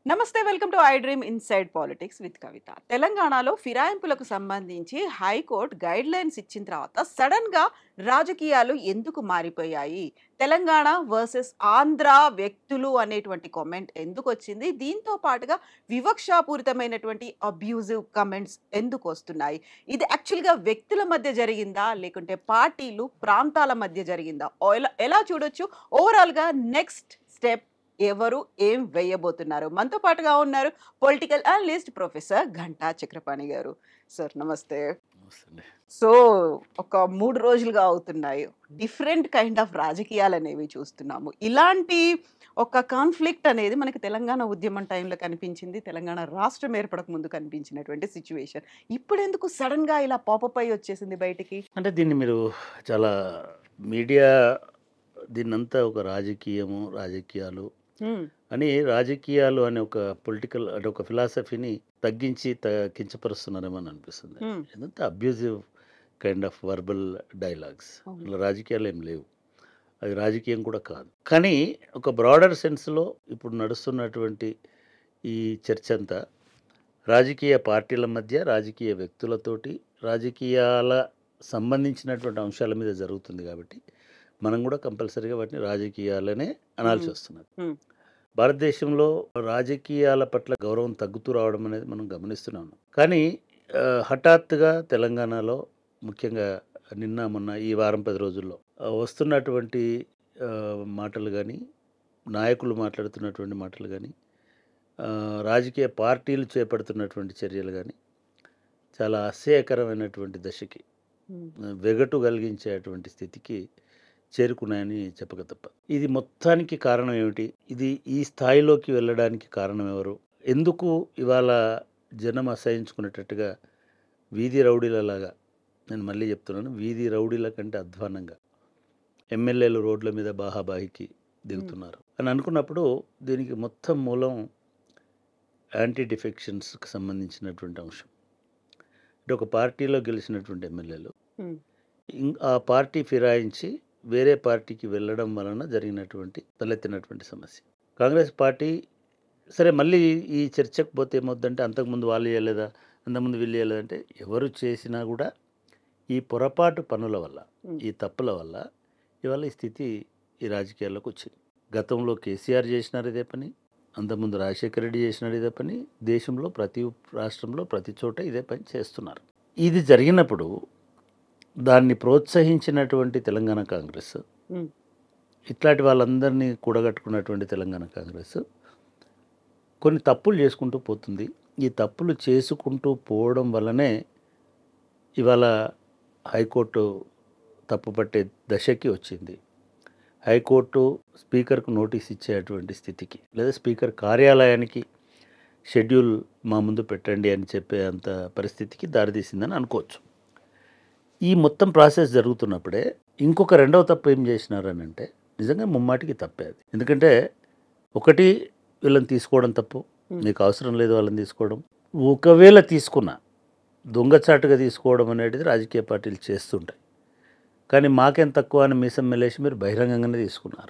నమస్తే welcome to I dream inside politics with Kavitha తెలంగాణలో ఫిరాయింపులకు సంబంధించి హైకోర్టు గైడ్ లైన్స్ ఇచ్చిన తర్వాత సడన్ గా రాజకీయాలు ఎందుకు మారిపోయాయి తెలంగాణ వర్సెస్ ఆంధ్ర వ్యక్తులు అనేటువంటి కామెంట్ ఎందుకు వచ్చింది దీంతో పాటుగా వివక్షాపూరితమైనటువంటి అబ్యూజివ్ కమెంట్స్ ఎందుకు వస్తున్నాయి ఇది యాక్చువల్గా వ్యక్తుల మధ్య జరిగిందా లేకుంటే పార్టీలు ప్రాంతాల మధ్య జరిగిందా ఎలా- ఎలా చూడొచ్చు ఓవరాల్గా నెక్స్ట్ స్టెప్ ఎవరు ఏం వేయబోతున్నారు మనతో పాటుగా ఉన్నారు political analyst professor Ghanta Chakrapani garu sir నమస్తే సో ఒక మూడు రోజులుగా అవుతున్నాయి డిఫరెంట్ కైండ్ ఆఫ్ రాజకీయాలు అనేవి చూస్తున్నాము ఇలాంటి ఒక కాన్ఫ్లిక్ట్ అనేది మనకి తెలంగాణ ఉద్యమం టైంలో కనిపించింది తెలంగాణ రాష్ట్రం ఏర్పడక ముందు కనిపించినటువంటి సిచ్యువేషన్ ఇప్పుడు ఎందుకు సడన్ గా ఇలా పాపప్ అయి వచ్చేసింది బయటికి అంటే దీన్ని మీరు చాలా మీడియా దీన్నంతా ఒక రాజకీయము రాజకీయాలు హ్మ్, అని రాజకీయాలు అనే ఒక పొలిటికల్ అంటే ఒక ఫిలాసఫీని తగ్గించి త కించపరుస్తున్నారేమో అని అనిపిస్తుంది హ్మ్, ఎందుకంటే abusive kind of verbal dialogues అవును. అలా రాజకీయాలు ఏం లేవు అది రాజకీయం కూడా కాదు కానీ ఒక బ్రాడర్ సెన్స్లో ఇప్పుడు నడుస్తున్నటువంటి ఈ చర్చ అంతా రాజకీయ పార్టీల మధ్య రాజకీయ వ్యక్తులతోటి రాజకీయాల సంబంధించినటువంటి అంశాల మీద జరుగుతుంది కాబట్టి మనం కూడా కంపల్సరీగా వాటిని రాజకీయాలనే అనాల్సి మ్మ్. వస్తున్నది మ్మ్. భారతదేశంలో రాజకీయాల పట్ల గౌరవం తగ్గుతూ రావడం అనేది మనం గమనిస్తున్నాము కానీ ఆ, హఠాత్తుగా తెలంగాణలో ముఖ్యంగా నిన్న మొన్న ఈ వారం పది రోజుల్లో ఆ, వస్తున్నటువంటి ఆ, మాటలు కానీ నాయకులు మాట్లాడుతున్నటువంటి మాటలు కానీ ఆ, రాజకీయ పార్టీలు చేపడుతున్నటువంటి చర్యలు కానీ చాలా అసహ్యకరమైనటువంటి దశకి హ్మ్, ఆ, వెగటు కలిగించేటువంటి స్థితికి చేరుకున్నాయని చెప్పక తప్ప ఇది మొత్తానికి కారణం ఏమిటి ఇది ఈ స్థాయిలోకి వెళ్ళడానికి కారణం ఎవరు ఎందుకు ఇవాళ జనం అసహించుకునేటట్టుగా వీధి రౌడీలలాగా నేను మళ్ళీ చెప్తున్నాను వీధి రౌడీల కంటే అధ్వానంగా ఎమ్మెల్యేలు రోడ్ల మీద బాహాబాహికి దిగుతున్నారు అని అనుకున్నప్పుడు దీనికి మొత్తం మూలం యాంటీ డిఫెక్షన్స్కి సంబంధించినటువంటి అంశం అంటే ఒక పార్టీలో గెలిచినటువంటి ఎమ్మెల్యేలు హ్మ్, ఇం- ఆ పార్టీ ఫిరాయించి వేరే పార్టీకి వెళ్ళడం వలన జరిగినటువంటి తలెత్తినటువంటి సమస్య కాంగ్రెస్ పార్టీ సరే మళ్ళీ ఈ చర్చకు పోతే ఏమవుద్దంటే అంతకుముందు వాళ్ళు చేయలేదా అంతకుముందు వీళ్ళు చేయలేదంటే ఎవరు చేసినా కూడా ఈ పొరపాటు పనుల వల్ల హ్మ్. ఈ తప్పుల వల్ల ఇవాళ ఈ స్థితి ఈ రాజకీయాల్లోకి వచ్చింది గతంలో కేసీఆర్ చేసినారు ఇదే పని అంతకుముందు రాజశేఖర రెడ్డి చేసినారు ఇదే పని దేశంలో ప్రతి రాష్ట్రంలో ప్రతి చోట ఇదే పని చేస్తున్నారు ఇది జరిగినప్పుడు దాన్ని ప్రోత్సహించినటువంటి తెలంగాణ కాంగ్రెస్ హ్మ్. ఇట్లాంటి వాళ్ళందరినీ కూడగట్టుకున్నటువంటి తెలంగాణ కాంగ్రెస్ కొన్ని తప్పులు చేసుకుంటూ పోతుంది ఈ తప్పులు చేసుకుంటూ పోవడం వల్లనే ఇవాళ హైకోర్టు తప్పుపట్టే దశకి వచ్చింది హైకోర్టు స్పీకర్కు నోటీస్ ఇచ్చేటువంటి స్థితికి లేదా స్పీకర్ కార్యాలయానికి షెడ్యూల్ మా ముందు పెట్టండి అని చెప్పే అంత పరిస్థితికి దారితీసిందని అనుకోవచ్చు ఈ మొత్తం ప్రాసెస్ జరుగుతున్నప్పుడే ఇంకొక రెండవ తప్పు ఏం చేసినారని అంటే నిజంగా ముమ్మాటికి తప్పే అది ఎందుకంటే ఒకటి వీళ్ళని తీసుకోవడం తప్పు Hmm. నీకు అవసరం లేదు వాళ్ళని తీసుకోవడం ఒకవేళ తీసుకున్నా దొంగచాటుగా తీసుకోవడం అనేది రాజకీయ పార్టీలు చేస్తుంటాయి కానీ మాకేం తక్కువ అని మీసం మెలేసి మీరు బహిరంగంగానే తీసుకున్నారు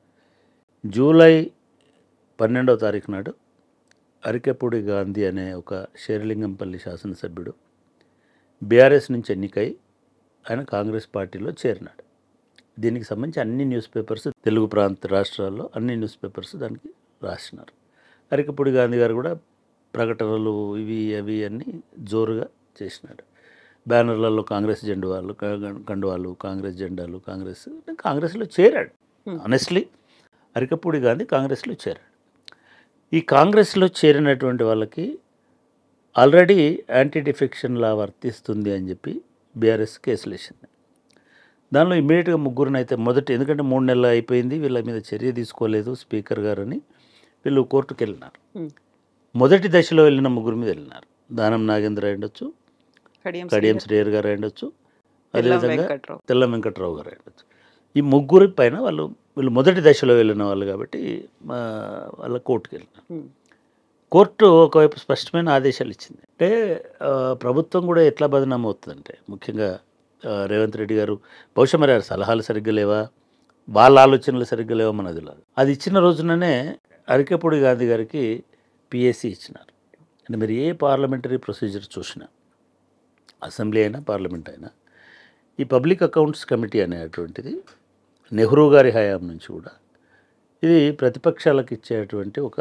జూలై పన్నెండవ తారీఖు నాడు అరికెపూడి గాంధీ అనే ఒక షేర్లింగంపల్లి శాసనసభ్యుడు బీఆర్ఎస్ నుంచి ఎన్నికై ఆయన కాంగ్రెస్ పార్టీలో చేరినాడు దీనికి సంబంధించి అన్ని న్యూస్ పేపర్స్ తెలుగు ప్రాంత రాష్ట్రాల్లో అన్ని న్యూస్ పేపర్స్ దానికి రాసినారు అరికపూడి గాంధీ గారు కూడా ప్రకటనలు ఇవి అవి అన్నీ జోరుగా చేసినాడు బ్యానర్లలో కాంగ్రెస్ జెండువాళ్ళు క- కండువాలు కాంగ్రెస్ జెండాలు కాంగ్రెస్ కాంగ్రెస్లో చేరాడు Hmm. ఆనెస్ట్లీ అరికపూడి గాంధీ కాంగ్రెస్లో చేరాడు ఈ కాంగ్రెస్లో చేరినటువంటి వాళ్ళకి ఆల్రెడీ యాంటీ డిఫెక్షన్ లా వర్తిస్తుంది అని చెప్పి బీఆర్ఎస్ కేసులు వేసింది దానిలో ఇమీడియట్గా ముగ్గురిని అయితే మొదటి ఎందుకంటే మూడు నెలలు అయిపోయింది వీళ్ళ మీద చర్య తీసుకోలేదు స్పీకర్ గారని వీళ్ళు కోర్టుకు వెళ్ళినారు Hmm. మొదటి దశలో వెళ్ళిన ముగ్గురు మీద వెళ్ళినారు దానం నాగేంద్ర ఉండొచ్చు కడియం కడియం శ్రీధర్, శ్రేయర్ గారు ఉండొచ్చు తెల్లం అదేవిధంగా వెంకట్రావు తెల్ల వెంకట్రావు గారు ఉండొచ్చు ఈ ముగ్గురి పైన వాళ్ళు వీళ్ళు మొదటి దశలో వెళ్ళిన వాళ్ళు కాబట్టి మా వాళ్ళ కోర్టుకు వెళ్ళినారు హ్మ్, కోర్టు ఒకవైపు స్పష్టమైన ఆదేశాలు ఇచ్చింది అంటే ఆ, ప్రభుత్వం కూడా ఎట్లా బదనామం అవుతుందంటే ముఖ్యంగా ఆ, రేవంత్ రెడ్డి గారు బహుశా మరి ఆ సలహాలు సరిగ్గా లేవా వాళ్ళ ఆలోచనలు సరిగ్గా లేవా మనది లేదు అది ఇచ్చిన రోజుననే అరికెపూడి గాంధీ గారికి పిఎస్సి ఇచ్చినారు అంటే మీరు ఏ పార్లమెంటరీ ప్రొసీజర్ చూసినా అసెంబ్లీ అయినా పార్లమెంట్ అయినా ఈ పబ్లిక్ అకౌంట్స్ కమిటీ అనేటువంటిది నెహ్రూ గారి హయాం నుంచి కూడా ఇది ప్రతిపక్షాలకు ఇచ్చేటువంటి ఒక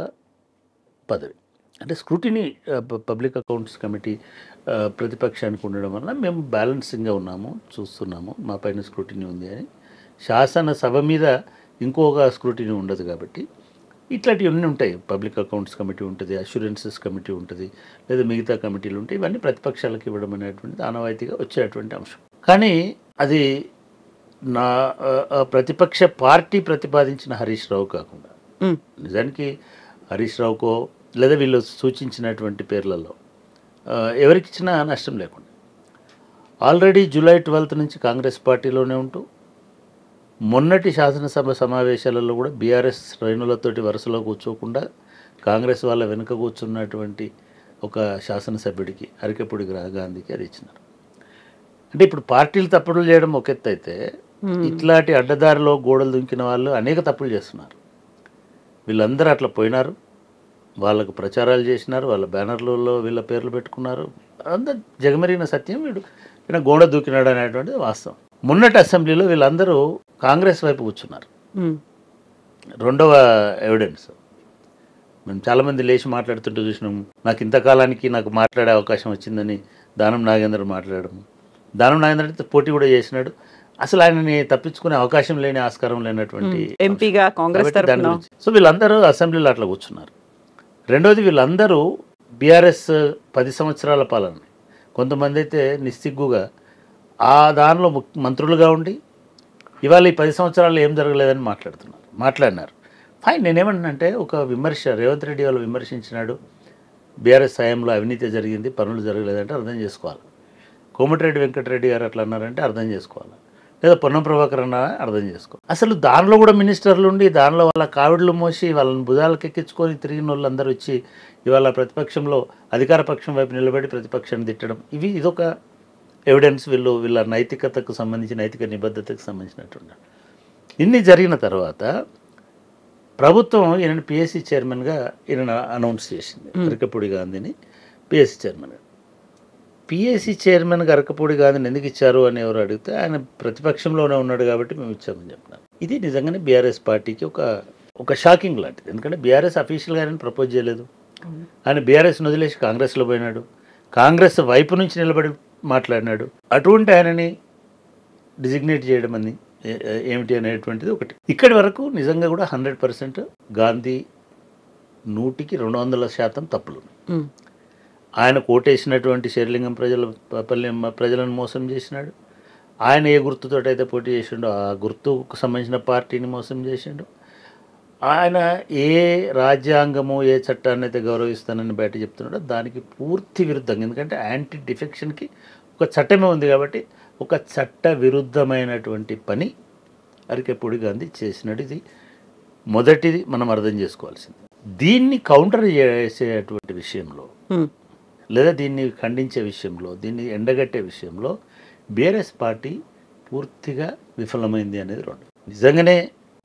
పదవి అంటే స్క్రూటినీ పబ్లిక్ అకౌంట్స్ కమిటీ ఆ, ప్రతిపక్షానికి ఉండడం వల్ల మేము బ్యాలెన్సింగ్గా ఉన్నాము చూస్తున్నాము మా పైన స్క్రూటినీ ఉంది అని శాసనసభ మీద ఇంకొక స్క్రూటినీ ఉండదు కాబట్టి ఇట్లాంటివన్నీ ఉంటాయి పబ్లిక్ అకౌంట్స్ కమిటీ ఉంటుంది అష్యూరెన్సెస్ కమిటీ ఉంటుంది లేదా మిగతా కమిటీలు ఉంటాయి ఇవన్నీ ప్రతిపక్షాలకు ఇవ్వడం అనేటువంటిది ఆనవాయితీగా వచ్చేటువంటి అంశం కానీ అది నా ఆ, ఆ, ప్రతిపక్ష పార్టీ ప్రతిపాదించిన హరీష్ రావు కాకుండా ఉమ్, నిజానికి హరీష్ రావుకో లేదా వీళ్ళు సూచించినటువంటి పేర్లలో ఆ, ఎవరికి ఇచ్చినా నష్టం లేకుండా ఆల్రెడీ జూలై ట్వెల్త్ నుంచి కాంగ్రెస్ పార్టీలోనే ఉంటూ మొన్నటి శాసనసభ సమావేశాలలో కూడా బీఆర్ఎస్ శ్రేణులతోటి వరుసలో కూర్చోకుండా కాంగ్రెస్ వాళ్ళ వెనుక కూర్చున్నటువంటి ఒక శాసనసభ్యుడికి అరికెప్పుడు గాంధీకి అది ఇచ్చినారు అంటే ఇప్పుడు పార్టీలు తప్పులు చేయడం ఒక ఎత్తు అయితే ఇట్లాంటి అడ్డదారిలో గోడలు దుంకిన వాళ్ళు అనేక తప్పులు చేస్తున్నారు వీళ్ళందరూ అట్లా పోయినారు వాళ్ళకు ప్రచారాలు చేసినారు వాళ్ళ బ్యానర్లలో వీళ్ళ పేర్లు పెట్టుకున్నారు అంత జగమెరిగిన సత్యం వీడు ఈయన గోడ దూకినాడు అనేటువంటిది వాస్తవం మొన్నటి అసెంబ్లీలో వీళ్ళందరూ కాంగ్రెస్ వైపు కూర్చున్నారు ఉమ్, రెండవ ఎవిడెన్స్ మేము చాలామంది లేచి మాట్లాడుతుంటే చూసినాం నాకు ఇంతకాలానికి నాకు మాట్లాడే అవకాశం వచ్చిందని దానం నాగేంద్ర మాట్లాడము దానం నాగేంద్ర అయితే పోటీ కూడా చేసినాడు అసలు ఆయనని తప్పించుకునే అవకాశం లేని ఆస్కారం లేనటువంటి ఎంపీగా కాంగ్రెస్ కాబట్టి దాని తరఫున గురించి. సో వీళ్ళందరూ అసెంబ్లీలో అట్లా కూర్చున్నారు రెండోది వీళ్ళందరూ బీఆర్ఎస్ పది సంవత్సరాల పాలన కొంతమంది అయితే నిస్సిగ్గుగా ఆ దానిలో ముక్- మంత్రులుగా ఉండి ఇవాళ ఈ పది సంవత్సరాలు ఏం జరగలేదని మాట్లాడుతున్నారు మాట్లాడినారు ఫైన్ నేనేమన్నానంటే ఒక విమర్శ రేవంత్ రెడ్డి వాళ్ళు విమర్శించినాడు బీఆర్ఎస్ హయాంలో అవినీతి జరిగింది పనులు జరగలేదంటే అర్థం చేసుకోవాలి కోమటిరెడ్డి వెంకటరెడ్డి గారు అట్లా అన్నారంటే అర్థం చేసుకోవాలి లేదా పొన్నం ప్రభాకర్ అన్న అర్థం చేసుకో అసలు దానిలో కూడా మినిస్టర్లు ఉండి దానిలో వాళ్ళ కావిడ్లు మోసి వాళ్ళని భుజాలకు ఎక్కించుకొని తిరిగిన వాళ్ళందరూ వచ్చి ఇవాళ ప్రతిపక్షంలో అధికార పక్షం వైపు నిలబడి ప్రతిపక్షాన్ని తిట్టడం ఇవి ఇదొక ఎవిడెన్స్ వీళ్ళు వీళ్ళ నైతికతకు సంబంధించి నైతిక నిబద్ధతకు సంబంధించినటువంటి ఇన్ని జరిగిన తర్వాత ప్రభుత్వం ఈయన పిఎస్సి చైర్మన్గా ఈయన అనౌన్స్ చేసింది అరకపూడి గాంధీని PSC chairman PSC chairman Arekapudi గాంధీని ఎందుకు ఇచ్చారు అని ఎవరు అడిగితే ఆయన ప్రతిపక్షంలోనే ఉన్నాడు కాబట్టి మేము ఇచ్చామని చెప్పినారు ఇది నిజంగానే బీఆర్ఎస్ పార్టీకి ఒక ఒక షాకింగ్ లాంటిది ఎందుకంటే బీఆర్ఎస్ అఫీషియల్గా ఆయన ప్రపోజ్ చేయలేదు ఆయన బీఆర్ఎస్ వదిలేసి కాంగ్రెస్లో పోయినాడు కాంగ్రెస్ వైపు నుంచి నిలబడి మాట్లాడినాడు అటువంటి ఆయనని డిజిగ్నేట్ చేయడం అని ఏ- ఏ- ఏమిటి అనేటువంటిది ఒకటి ఇక్కడి వరకు నిజంగా కూడా హండ్రెడ్ పర్సెంట్ గాంధీ నూటికి రెండు వందల శాతం తప్పులు ఉన్నాయి. ఉమ్, ఆయన కోటేసినటువంటి శేర్లింగం ప్రజల పల్లె ప్రజలను మోసం చేసినాడు ఆయన ఏ గుర్తుతో అయితే పోటీ చేసిండో ఆ గుర్తుకు సంబంధించిన పార్టీని మోసం చేసిండు ఆయన ఏ రాజ్యాంగము ఏ చట్టాన్ని అయితే గౌరవిస్తానని బయట చెప్తున్నాడో దానికి పూర్తి విరుద్ధంగా ఎందుకంటే యాంటీ డిఫెక్షన్కి ఒక చట్టమే ఉంది కాబట్టి ఒక చట్ట విరుద్ధమైనటువంటి పని అరికెపూడి గాంధీ చేసినట్టు ఇది మొదటిది మనం అర్థం చేసుకోవాల్సింది దీన్ని కౌంటర్ చేసేటువంటి విషయంలో ఉమ్, లేదా దీన్ని ఖండించే విషయంలో దీన్ని ఎండగట్టే విషయంలో బీఆర్ఎస్ పార్టీ పూర్తిగా విఫలమైంది అనేది రెండు నిజంగానే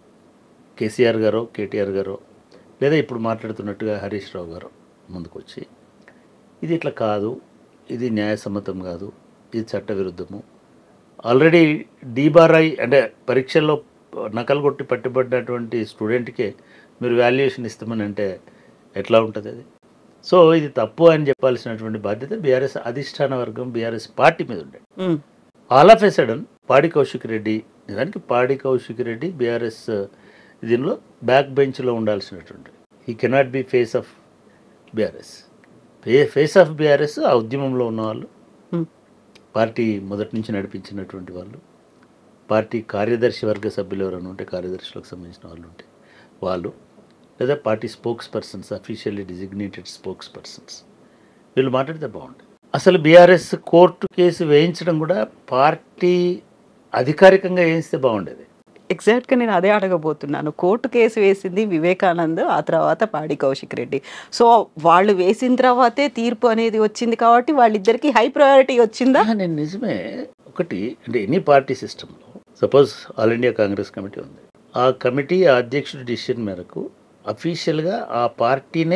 కేసీఆర్ గారు కేటీఆర్ గారు లేదా ఇప్పుడు మాట్లాడుతున్నట్టుగా హరీష్ రావు గారు ముందుకొచ్చి ఇది ఇట్లా కాదు ఇది న్యాయసమ్మతం కాదు ఇది చట్టవిరుద్ధము ఆల్రెడీ డీబార్ఐ అంటే పరీక్షల్లో నకలు కొట్టి పట్టుబడినటువంటి స్టూడెంట్కే మీరు వాల్యుయేషన్ ఇస్తామని అంటే ఎట్లా ఉంటుంది అది సో ఇది తప్పు అని చెప్పాల్సినటువంటి బాధ్యత బీఆర్ఎస్ అధిష్టాన వర్గం బీఆర్ఎస్ పార్టీ మీద ఉండే um, all of a sudden Padi Kaushik Reddy నిజానికి పాడి కౌశిక్ రెడ్డి బీఆర్ఎస్ దీనిలో బ్యాక్ బెంచ్లో ఉండాల్సినటువంటి ఈ cannot be face of BRS face of BRS ఆ ఉద్యమంలో ఉన్నవాళ్ళు ఉమ్, పార్టీ మొదటి నుంచి నడిపించినటువంటి వాళ్ళు పార్టీ కార్యదర్శి వర్గ సభ్యులు ఎవరైనా ఉంటే కార్యదర్శులకు సంబంధించిన వాళ్ళు ఉంటే వాళ్ళు లేదా party spokespersons officially designated spokespersons వీళ్ళు మాట్లాడితే బాగుంటుంది అసలు బీఆర్ఎస్ కోర్టు కేసు వేయించడం కూడా పార్టీ అధికారికంగా వేయిస్తే బాగుండేది ఎగ్జాక్ట్ గా నేను అదే అడగబోతున్నాను కోర్టు కేసు వేసింది వివేకానంద్ ఆ తర్వాత పాడి కౌశిక్ రెడ్డి సో వాళ్ళు వేసిన తర్వాతే తీర్పు అనేది వచ్చింది కాబట్టి వాళ్ళిద్దరికి హై ప్రయారిటీ వచ్చిందా ఆ, నేను నిజమే ఒకటి అంటే ఎనీ పార్టీ సిస్టంలో suppose all India Congress committee ఉంది ఆ కమిటీ ఆ అధ్యక్షుడి డిసిషన్ మేరకు అఫీషియల్గా ఆ పార్టీనే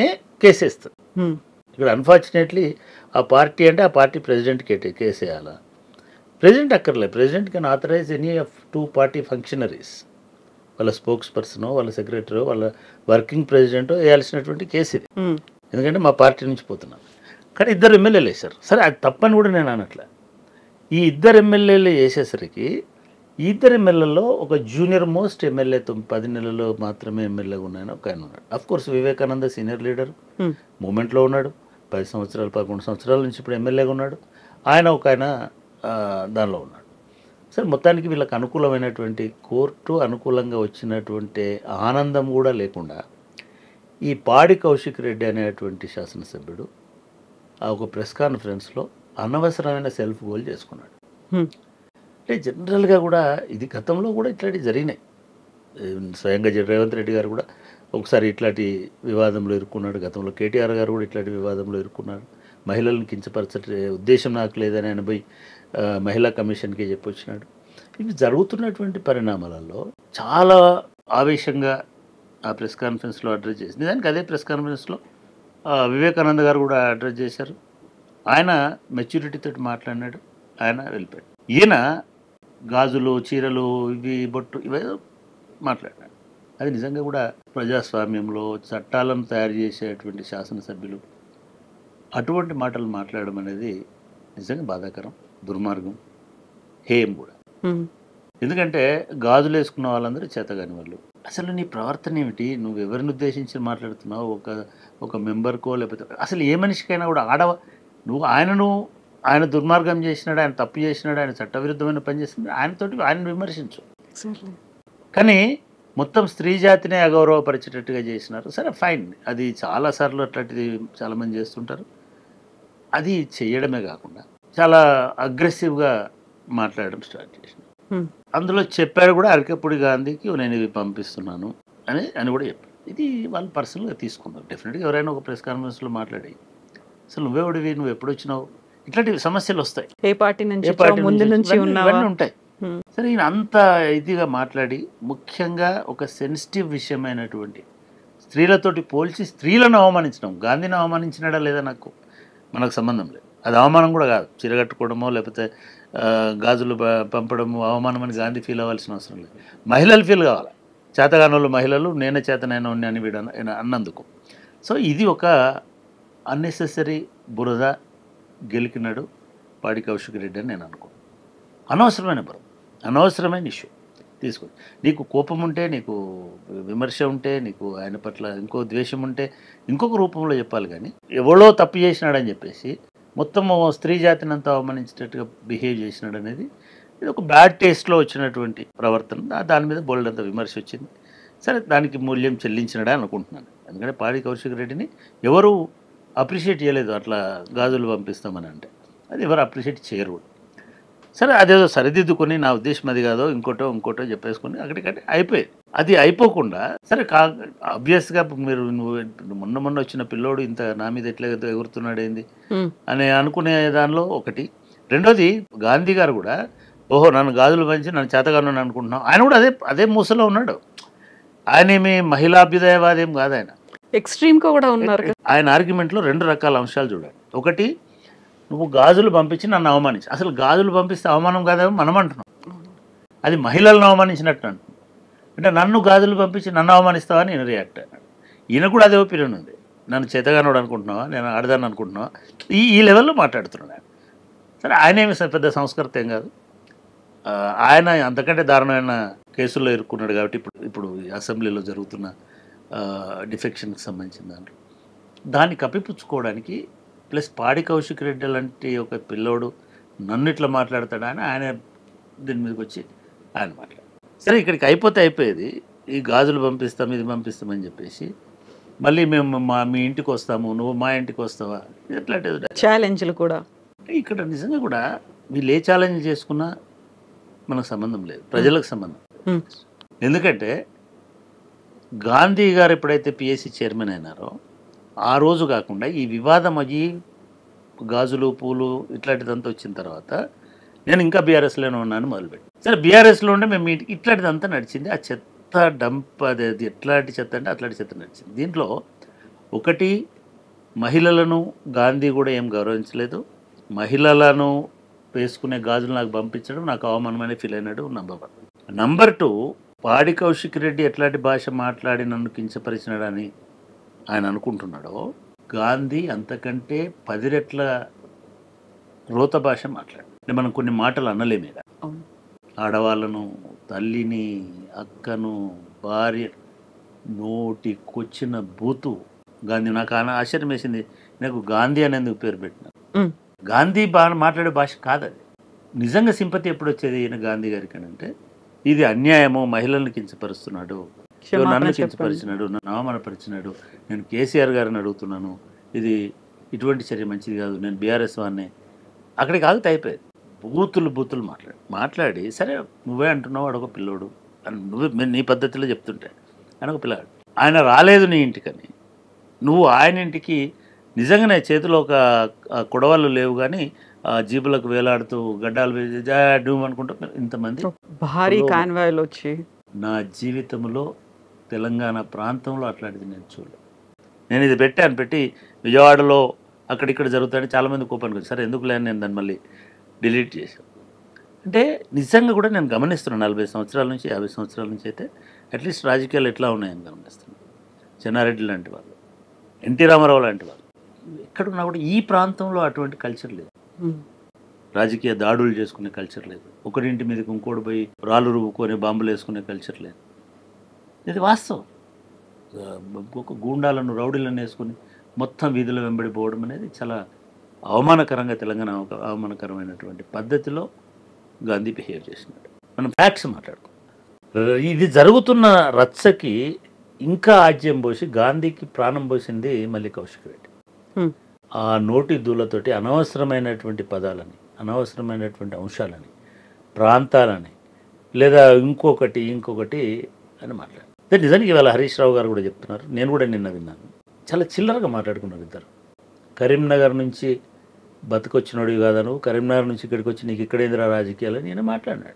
కేసేస్తుంది ఉమ్, ఇక్కడ అన్ఫార్చునేట్లీ ఆ పార్టీ అంటే ఆ పార్టీ ప్రెసిడెంట్ కేటే కేసేయాలా ప్రెసిడెంట్ అక్కర్లే president can authorise any of two party functionaries వాళ్ళ స్పోక్స్ పర్సనో వాళ్ళ సెక్రటరీ వాళ్ళ వర్కింగ్ ప్రెసిడెంటో వేయాల్సినటువంటి కేసు ఇది ఉమ్, ఎందుకంటే మా పార్టీ నుంచి పోతున్నాను కానీ ఇద్దరు ఎమ్మెల్యేలు వేశారు సరే అది తప్పని కూడా నేను అనట్లే ఈ ఇద్దరు ఎమ్మెల్యేలు వేసేసరికి ఈ ఇద్దరు ఎమ్మెల్యేలో ఒక జూనియర్ మోస్ట్ ఎమ్మెల్యే తొమ్- పది నెలల్లో మాత్రమే ఎమ్మెల్యేగా ఉన్నాయని ఒక ఆయన ఉన్నాడు of course Vivekananda senior leader um, మూమెంట్లో ఉన్నాడు పది సంవత్సరాలు పదకొండు సంవత్సరాల నుంచి ఇప్పుడు ఎమ్మెల్యేగా ఉన్నాడు ఆయన ఒక ఆయన ఆ, దానిలో ఉన్నాడు సరే మొత్తానికి వీళ్ళకి అనుకూలమైనటువంటి కోర్టు అనుకూలంగా వచ్చినటువంటి ఆనందం కూడా లేకుండా ఈ పాడి కౌశిక్ రెడ్డి అనేటువంటి శాసనసభ్యుడు ఆ ఒక ప్రెస్ కాన్ఫరెన్స్లో అనవసరమైన సెల్ఫ్ గోల్ చేసుకున్నాడు ఉమ్, అంటే జనరల్గా కూడా ఇది గతంలో కూడా ఇట్లాంటివి జరిగినాయి ఏ, స్వయంగా జ- రేవంత్ రెడ్డి గారు కూడా ఒకసారి ఇట్లాంటి వివాదంలో ఇరుక్కున్నాడు గతంలో కేటీఆర్ గారు కూడా ఇట్లాంటి వివాదంలో ఇరుక్కున్నారు మహిళలను కించపరచే ఉద్దేశం నాకు లేదని ఆయన పోయి ఆ, మహిళా కమిషన్కి చెప్పొచ్చినాడు ఇవి జరుగుతున్నటువంటి పరిణామాలలో చాలా ఆవేశంగా ఆ ప్రెస్ కాన్ఫరెన్స్లో అడ్రస్ చేసి నిజానికి అదే ప్రెస్ కాన్ఫరెన్స్లో ఆ, వివేకానంద గారు కూడా అడ్రస్ చేశారు ఆయన మెచ్యూరిటీతో మాట్లాడినాడు ఆయన వెళ్ళిపోయాడు ఈయన గాజులు చీరలు ఇవి బొట్టు ఇవేదో మాట్లాడినాడు అది నిజంగా కూడా ప్రజాస్వామ్యంలో చట్టాలను తయారు చేసేటువంటి శాసనసభ్యులు అటువంటి మాటలు మాట్లాడడం అనేది నిజంగా బాధాకరం దుర్మార్గం హేయం కూడా ఉమ్, ఎందుకంటే గాజులు వేసుకున్న వాళ్ళందరూ చేతగాని వాళ్ళు అసలు నీ ప్రవర్తన ఏమిటి నువ్వు ఎవరిని ఉద్దేశించి మాట్లాడుతున్నావు ఒక ఒక మెంబర్కో లేకపోతే అసలు ఏ మనిషికైనా కూడా ఆడవ నువ్వు ఆయనను ఆయన దుర్మార్గం చేసినాడు ఆయన తప్పు చేసినాడు ఆయన చట్టవిరుద్ధమైన పని చేస్తున్నాడు ఆయనతోటి ఆయన విమర్శించు exactly. కానీ మొత్తం స్త్రీ జాతినే అగౌరవపరిచేటట్టుగా చేసినారు సరే ఫైన్ అది చాలాసార్లు అట్లాంటిది చాలామంది చేస్తుంటారు అది చేయడమే కాకుండా చాలా అగ్రెసివ్గా మాట్లాడడం స్టార్ట్ చేసినారు ఉమ్, అందులో చెప్పాడు కూడా అరకపూడి గాంధీకి నేను ఇవి పంపిస్తున్నాను అని అని కూడా చెప్పాడు ఇది వాళ్ళు పర్సనల్గా తీసుకున్నారు డెఫినెట్గా ఎవరైనా ఒక ప్రెస్ కాన్ఫరెన్స్లో మాట్లాడి అసలు నువ్వెవడివి నువ్వు ఎప్పుడు వచ్చినావు ఇట్లాంటి సమస్యలు వస్తాయి ఏ పార్టీ నుంచి ఏ వచ్చావు? పార్టీ ముందు నుంచి నుంచి ఇవన్నీ- ఉన్నావా ఇవన్నీ ఉంటాయి ఉమ్, సరే ఈయన అంత ఇదిగా మాట్లాడి ముఖ్యంగా ఒక సెన్సిటివ్ విషయమైనటువంటి స్త్రీలతోటి పోల్చి స్త్రీలను అవమానించడం గాంధీని అవమానించినాడా లేదా నాకు మనకు సంబంధం లేదు అది అవమానం కూడా కాదు చీర కట్టుకోవడమో లేకపోతే ఆ, గాజులు ప- పంపడము అవమానం అని గాంధీ ఫీల్ అవ్వాల్సిన అవసరం లేదు మహిళలు ఫీల్ కావాలి చేతగానోళ్ళు మహిళలు నేనే చేతనైన వాడిని అని వీడు అన్న- ఆయన అన్నందుకు సో ఇది ఒక అన్నెసెసరీ బురద గెలికినాడు పాడి కౌశిక్ రెడ్డి అని నేను అనుకో అనవసరమైన బురద అనవసరమైన ఇష్యూ తీసుకో నీకు కోపం ఉంటే నీకు విమర్శ ఉంటే నీకు ఆయన పట్ల ఇంకో ద్వేషం ఉంటే ఇంకొక రూపంలో చెప్పాలి కానీ ఎవడో తప్పు చేసినాడని చెప్పేసి మొత్తం స్త్రీ జాతిని అంతా అవమానించేటట్టుగా బిహేవ్ చేసినాడు అనేది ఇది ఒక బ్యాడ్ టేస్ట్లో వచ్చినటువంటి ప్రవర్తన దా- దాని మీద బోల్డ్ అంత విమర్శ వచ్చింది సరే దానికి మూల్యం చెల్లించినడే అనుకుంటున్నాను ఎందుకంటే పాడి కౌశిక్ రెడ్డిని ఎవరు అప్రిషియేట్ చేయలేదు అట్లా గాజులు పంపిస్తామని అంటే అది ఎవరు అప్రిషియేట్ చేయరు కూడా. సరే అదేదో సరిదిద్దుకొని నా ఉద్దేశం అది కాదో ఇంకోటో ఇంకోటో చెప్పేసుకొని అక్కడికంటే అయిపోయేది అది అయిపోకుండా సరే కా ఆబ్వియస్గా మీరు నువ్వు మొన్న మొన్న వచ్చిన పిల్లోడు ఇంత నా మీద ఎట్లా ఎగురుతున్నాడు ఏంది ఉమ్, అని అనుకునే దానిలో ఒకటి రెండోది గాంధీ గారు కూడా ఓహో నన్ను గాజులు పంచి నన్ను చేతగాను అనుకుంటున్నాం ఆయన కూడా అదే అదే మూసలో ఉన్నాడు ఆయన ఏమి మహిళాభ్యుదయవాది ఏం కాదు ఆయన ఎక్స్ట్రీమ్ గా కూడా ఉన్నారు కదా. ఆయన ఆర్గ్యుమెంట్లో రెండు రకాల అంశాలు చూడాలి ఒకటి నువ్వు గాజులు పంపించి నన్ను అవమానించి అసలు గాజులు పంపిస్తే అవమానం కాదేమో మనం అంటున్నాం అది మహిళలను అవమానించినట్టు అంటున్నాం అంటే నన్ను గాజులు పంపించి నన్ను అవమానిస్తావని నేను రియాక్ట్ అయ్యాను ఈయన కూడా అదే ఒపీనియన్ ఉంది నన్ను చేతగానోడు అనుకుంటున్నావా నేను ఆడదాన్ని అనుకుంటున్నావా ఈ ఈ లెవెల్లో మాట్లాడుతున్నాడు ఆయన సరే ఆయన ఏమి స- పెద్ద సంస్కృతి ఏం కాదు ఆ, ఆయన అంతకంటే దారుణమైన కేసుల్లో ఇరుక్కున్నాడు కాబట్టి ఇప్పుడు ఇప్పుడు ఈ అసెంబ్లీలో జరుగుతున్న డిఫెక్షన్కి సంబంధించిన దాంట్లో దాన్ని కప్పిపుచ్చుకోవడానికి ప్లస్ పాడి కౌశిక్ రెడ్డి లాంటి ఒక పిల్లోడు నన్ను ఇట్లా మాట్లాడతాడు అని ఆయన దీని మీదకి వచ్చి ఆయన మాట్లాడు సరే ఇక్కడికి అయిపోతే అయిపోయేది ఈ గాజులు పంపిస్తాం ఇది పంపిస్తామని చెప్పేసి మళ్ళీ మేము మా మీ ఇంటికి వస్తాము నువ్వు మా ఇంటికి వస్తావా ఎట్లాంటిది ఛాలెంజ్లు కూడా అంటే ఇక్కడ నిజంగా కూడా వీళ్ళు ఏ ఛాలెంజ్ చేసుకున్నా మనకు సంబంధం లేదు ప్రజలకు సంబంధం ఉమ్, ఎందుకంటే గాంధీ గారు ఎప్పుడైతే పిఎస్సి చైర్మన్ అయినారో ఆ రోజు కాకుండా ఈ వివాదం అయ్యి గాజులు పూలు ఇట్లాంటిదంతా వచ్చిన తర్వాత నేను ఇంకా బీఆర్ఎస్లోనే ఉన్నాను మొదలుపెట్టి సరే బీఆర్ఎస్లో ఉండే మేము ఇంటికి ఇట్లాంటిదంతా నడిచింది ఆ చెత్త డంప్ అది అది ఎట్లాంటి చెత్త అంటే అట్లాంటి చెత్త నడిచింది దీంట్లో ఒకటి మహిళలను గాంధీ కూడా ఏం గౌరవించలేదు మహిళలను వేసుకునే గాజులు నాకు పంపించడం నాకు అవమానమని ఫీల్ అయినాడు number one number two Padi Kaushik Reddy ఎట్లాంటి భాష మాట్లాడి నన్ను కించపరిచినాడని ఆయన అనుకుంటున్నాడో గాంధీ అంతకంటే పది రెట్ల రోత భాష మాట్లాడు అంటే మనం కొన్ని మాటలు అనలేమే కదా. అవును. ఆడవాళ్ళను తల్లిని అక్కను భార్య నోటికొచ్చిన బూతు గాంధీ నాకు ఆన- ఆశ్చర్యం వేసింది నాకు గాంధీ అనేందుకు పేరు పెట్టిన మ్. గాంధీ బా మాట్లాడే భాష కాదు అది నిజంగా సింపతి ఎప్పుడు వచ్చేది ఈయన గాంధీ గారికి అని అంటే ఇది అన్యాయము మహిళల్ని కించపరుస్తున్నాడు ఇదిగో క్షమాపణ నన్ను చెప్పండి కించపరిచినాడు నన్ను అవమానపరిచినాడు నేను కేసీఆర్ గారిని అడుగుతున్నాను ఇది ఇటువంటి చర్య మంచిది కాదు నేను బీఆర్ఎస్ వాడిని అక్కడికి ఆగితే అయిపోయేది బూతులు బూతులు మాట్లాడి మాట్లాడి సరే నువ్వే అంటున్నావు అడొక పిల్లోడు అని నువ్వే మీ- నీ పద్ధతిలో చెప్తుంటే ఆయన ఒక పిల్లాడు ఆయన రాలేదు నీ ఇంటికని నువ్వు ఆయన ఇంటికి నిజంగానే చేతిలో ఒక ఆ కొడవలు లేవు కానీ ఆ జీబులకు వేలాడుతూ గడ్డాలు వేసి జా డూమ్ అనుకుంటూ ఇంతమంది భారీ ఇప్పుడు- కాన్వాయ్లు వచ్చి నా జీవితంలో తెలంగాణ ప్రాంతంలో అట్లాంటిది నేను చూడలేదు నేను ఇది పెట్టాను పెట్టి విజయవాడలో అక్కడిక్కడ జరుగుతాయని చాలామంది కోపానికి వచ్చి సరే ఎందుకు లేని నేను దాన్ని మళ్ళీ డిలీట్ చేశాను అంటే నిజంగా కూడా నేను గమనిస్తున్నాను నలభై సంవత్సరాల నుంచి యాభై సంవత్సరాల నుంచి అయితే అట్లీస్ట్ రాజకీయాలు ఎట్లా ఉన్నాయని గమనిస్తున్నాను చెన్నారెడ్డి లాంటి వాళ్ళు ఎన్టీ రామారావు లాంటి వాళ్ళు ఎక్కడున్నా కూడా ఈ ప్రాంతంలో అటువంటి కల్చర్ లేదు మ్. రాజకీయ దాడులు చేసుకునే కల్చర్ లేదు ఒకరింటి మీదకి ఇంకోటి పోయి రాళ్ళు రువ్వుకొని బాంబులు వేసుకునే కల్చర్ లేదు ఇది వాస్తవం ఆ, ఒక గూండాలను రౌడీలను వేసుకొని మొత్తం వీధుల వెంబడి పోవడం అనేది చాలా అవమానకరంగా తెలంగాణ ఒక అవమానకరమైనటువంటి పద్ధతిలో గాంధీ బిహేవ్ చేసినాడు మనం ఫ్యాక్ట్స్ మాట్లాడుకో ఇది జరుగుతున్న రచ్చకి ఇంకా ఆజ్యం పోసి గాంధీకి ప్రాణం పోసింది మళ్ళీ కౌశిక్ రెడ్డి హ్మ్. ఆ నోటి దూలతోటి అనవసరమైనటువంటి పదాలని అనవసరమైనటువంటి అంశాలని ప్రాంతాలని లేదా ఇంకొకటి ఇంకొకటి అని మాట్లాడారు అదే నిజానికి ఇవాళ హరీష్ రావు గారు కూడా చెప్తున్నారు నేను కూడా నిన్న విన్నాను చాలా చిల్లరగా మాట్లాడుకున్నారు ఇద్దరు కరీంనగర్ నుంచి బతుకొచ్చినోడు కాదా నువ్వు కరీంనగర్ నుంచి ఇక్కడికి వచ్చి నీకు ఇక్కడేందిరా రాజకీయాలు అని నేను మాట్లాడినాడు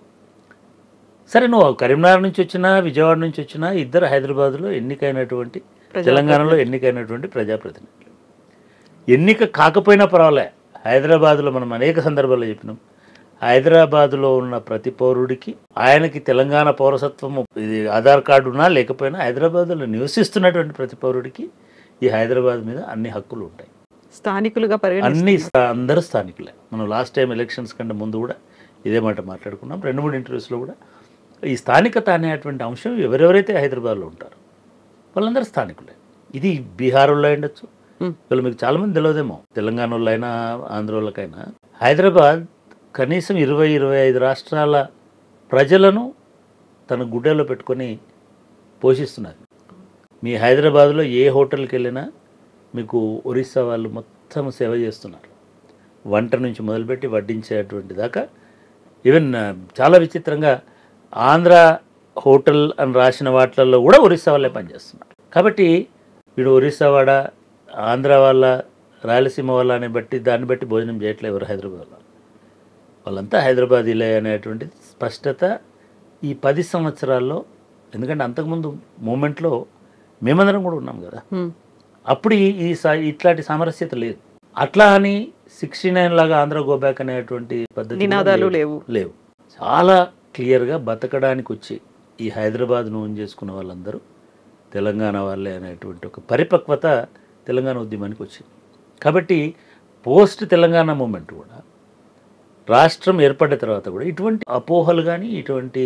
సరే నువ్వు కరీంనగర్ నుంచి వచ్చినా విజయవాడ నుంచి వచ్చినా ఇద్దరు హైదరాబాద్లో ఎన్నికైనటువంటి తెలంగాణలో ఎన్నికైనటువంటి ప్రజాప్రతినిధులు ఎన్నిక కాకపోయినా పర్వాలే హైదరాబాద్లో మనం అనేక సందర్భాల్లో చెప్పినాం హైదరాబాద్లో ఉన్న ప్రతి పౌరుడికి ఆయనకి తెలంగాణ పౌరసత్వము ఇది ఆధార్ కార్డు ఉన్నా లేకపోయినా హైదరాబాద్లో నివసిస్తున్నటువంటి ప్రతి పౌరుడికి ఈ హైదరాబాద్ మీద అన్ని హక్కులు ఉంటాయి స్థానికులుగా పరిగణిస్తారు అన్ని స్థా- అందరూ స్థానికులే మనం లాస్ట్ టైం ఎలక్షన్స్ కంటే ముందు కూడా ఇదే మాట మాట్లాడుకున్నాం రెండు మూడు ఇంటర్వ్యూస్లో కూడా ఈ స్థానికత అనేటువంటి అంశం ఎవరెవరైతే హైదరాబాద్లో ఉంటారో వాళ్ళందరూ స్థానికులే ఇది బీహార్లో ఉండొచ్చు Hmm. వీళ్ళు మీకు చాలామంది తెలియదేమో తెలంగాణ వాళ్ళైనా ఆంధ్ర వాళ్ళకైనా హైదరాబాద్ కనీసం ఇరవై ఇరవై ఐదు రాష్ట్రాల ప్రజలను తన గుడ్డలో పెట్టుకొని పోషిస్తున్నది మీ హైదరాబాద్లో ఏ హోటల్కి వెళ్ళినా మీకు ఒరిస్సా వాళ్ళు మొత్తం సేవ చేస్తున్నారు వంట నుంచి మొదలుపెట్టి వడ్డించేటువంటి దాకా ఈవెన్ ఆ, చాలా విచిత్రంగా ఆంధ్ర హోటల్ అని రాసిన వాటిల్లో కూడా ఒరిస్సా వాళ్ళే పనిచేస్తున్నారు కాబట్టి వీడు ఒరిస్సా వాడ ఆంధ్ర వాళ్ళ రాయలసీమ వాళ్ళ అని బట్టి దాన్ని బట్టి భోజనం చేయట్లేదు ఎవరు హైదరాబాద్లో వాళ్ళంతా హైదరాబాదీలే అనేటువంటిది స్పష్టత ఈ పది సంవత్సరాల్లో ఎందుకంటే అంతకుముందు మూమెంట్లో మేమందరం కూడా ఉన్నాం కదా హ్మ్. అప్పుడు ఈ ఈ సా- ఇట్లాంటి సామరస్యత లేదు అట్లా అని సిక్స్టీ నైన్ లాగా ఆంధ్ర గోబ్యాక్ అనేటువంటి పద్ధతి కూడా నినాదాలు లేదు. లేవు లేవు చాలా క్లియర్గా బతకడానికి వచ్చి ఈ హైదరాబాద్ను ఓన్ చేసుకున్న వాళ్ళందరూ తెలంగాణ వాళ్ళే అనేటువంటి ఒక పరిపక్వత తెలంగాణ ఉద్యమానికి వచ్చింది కాబట్టి పోస్ట్ తెలంగాణ మూమెంట్ కూడా రాష్ట్రం ఏర్పడ్డ తర్వాత కూడా ఇటువంటి అపోహలు కానీ ఇటువంటి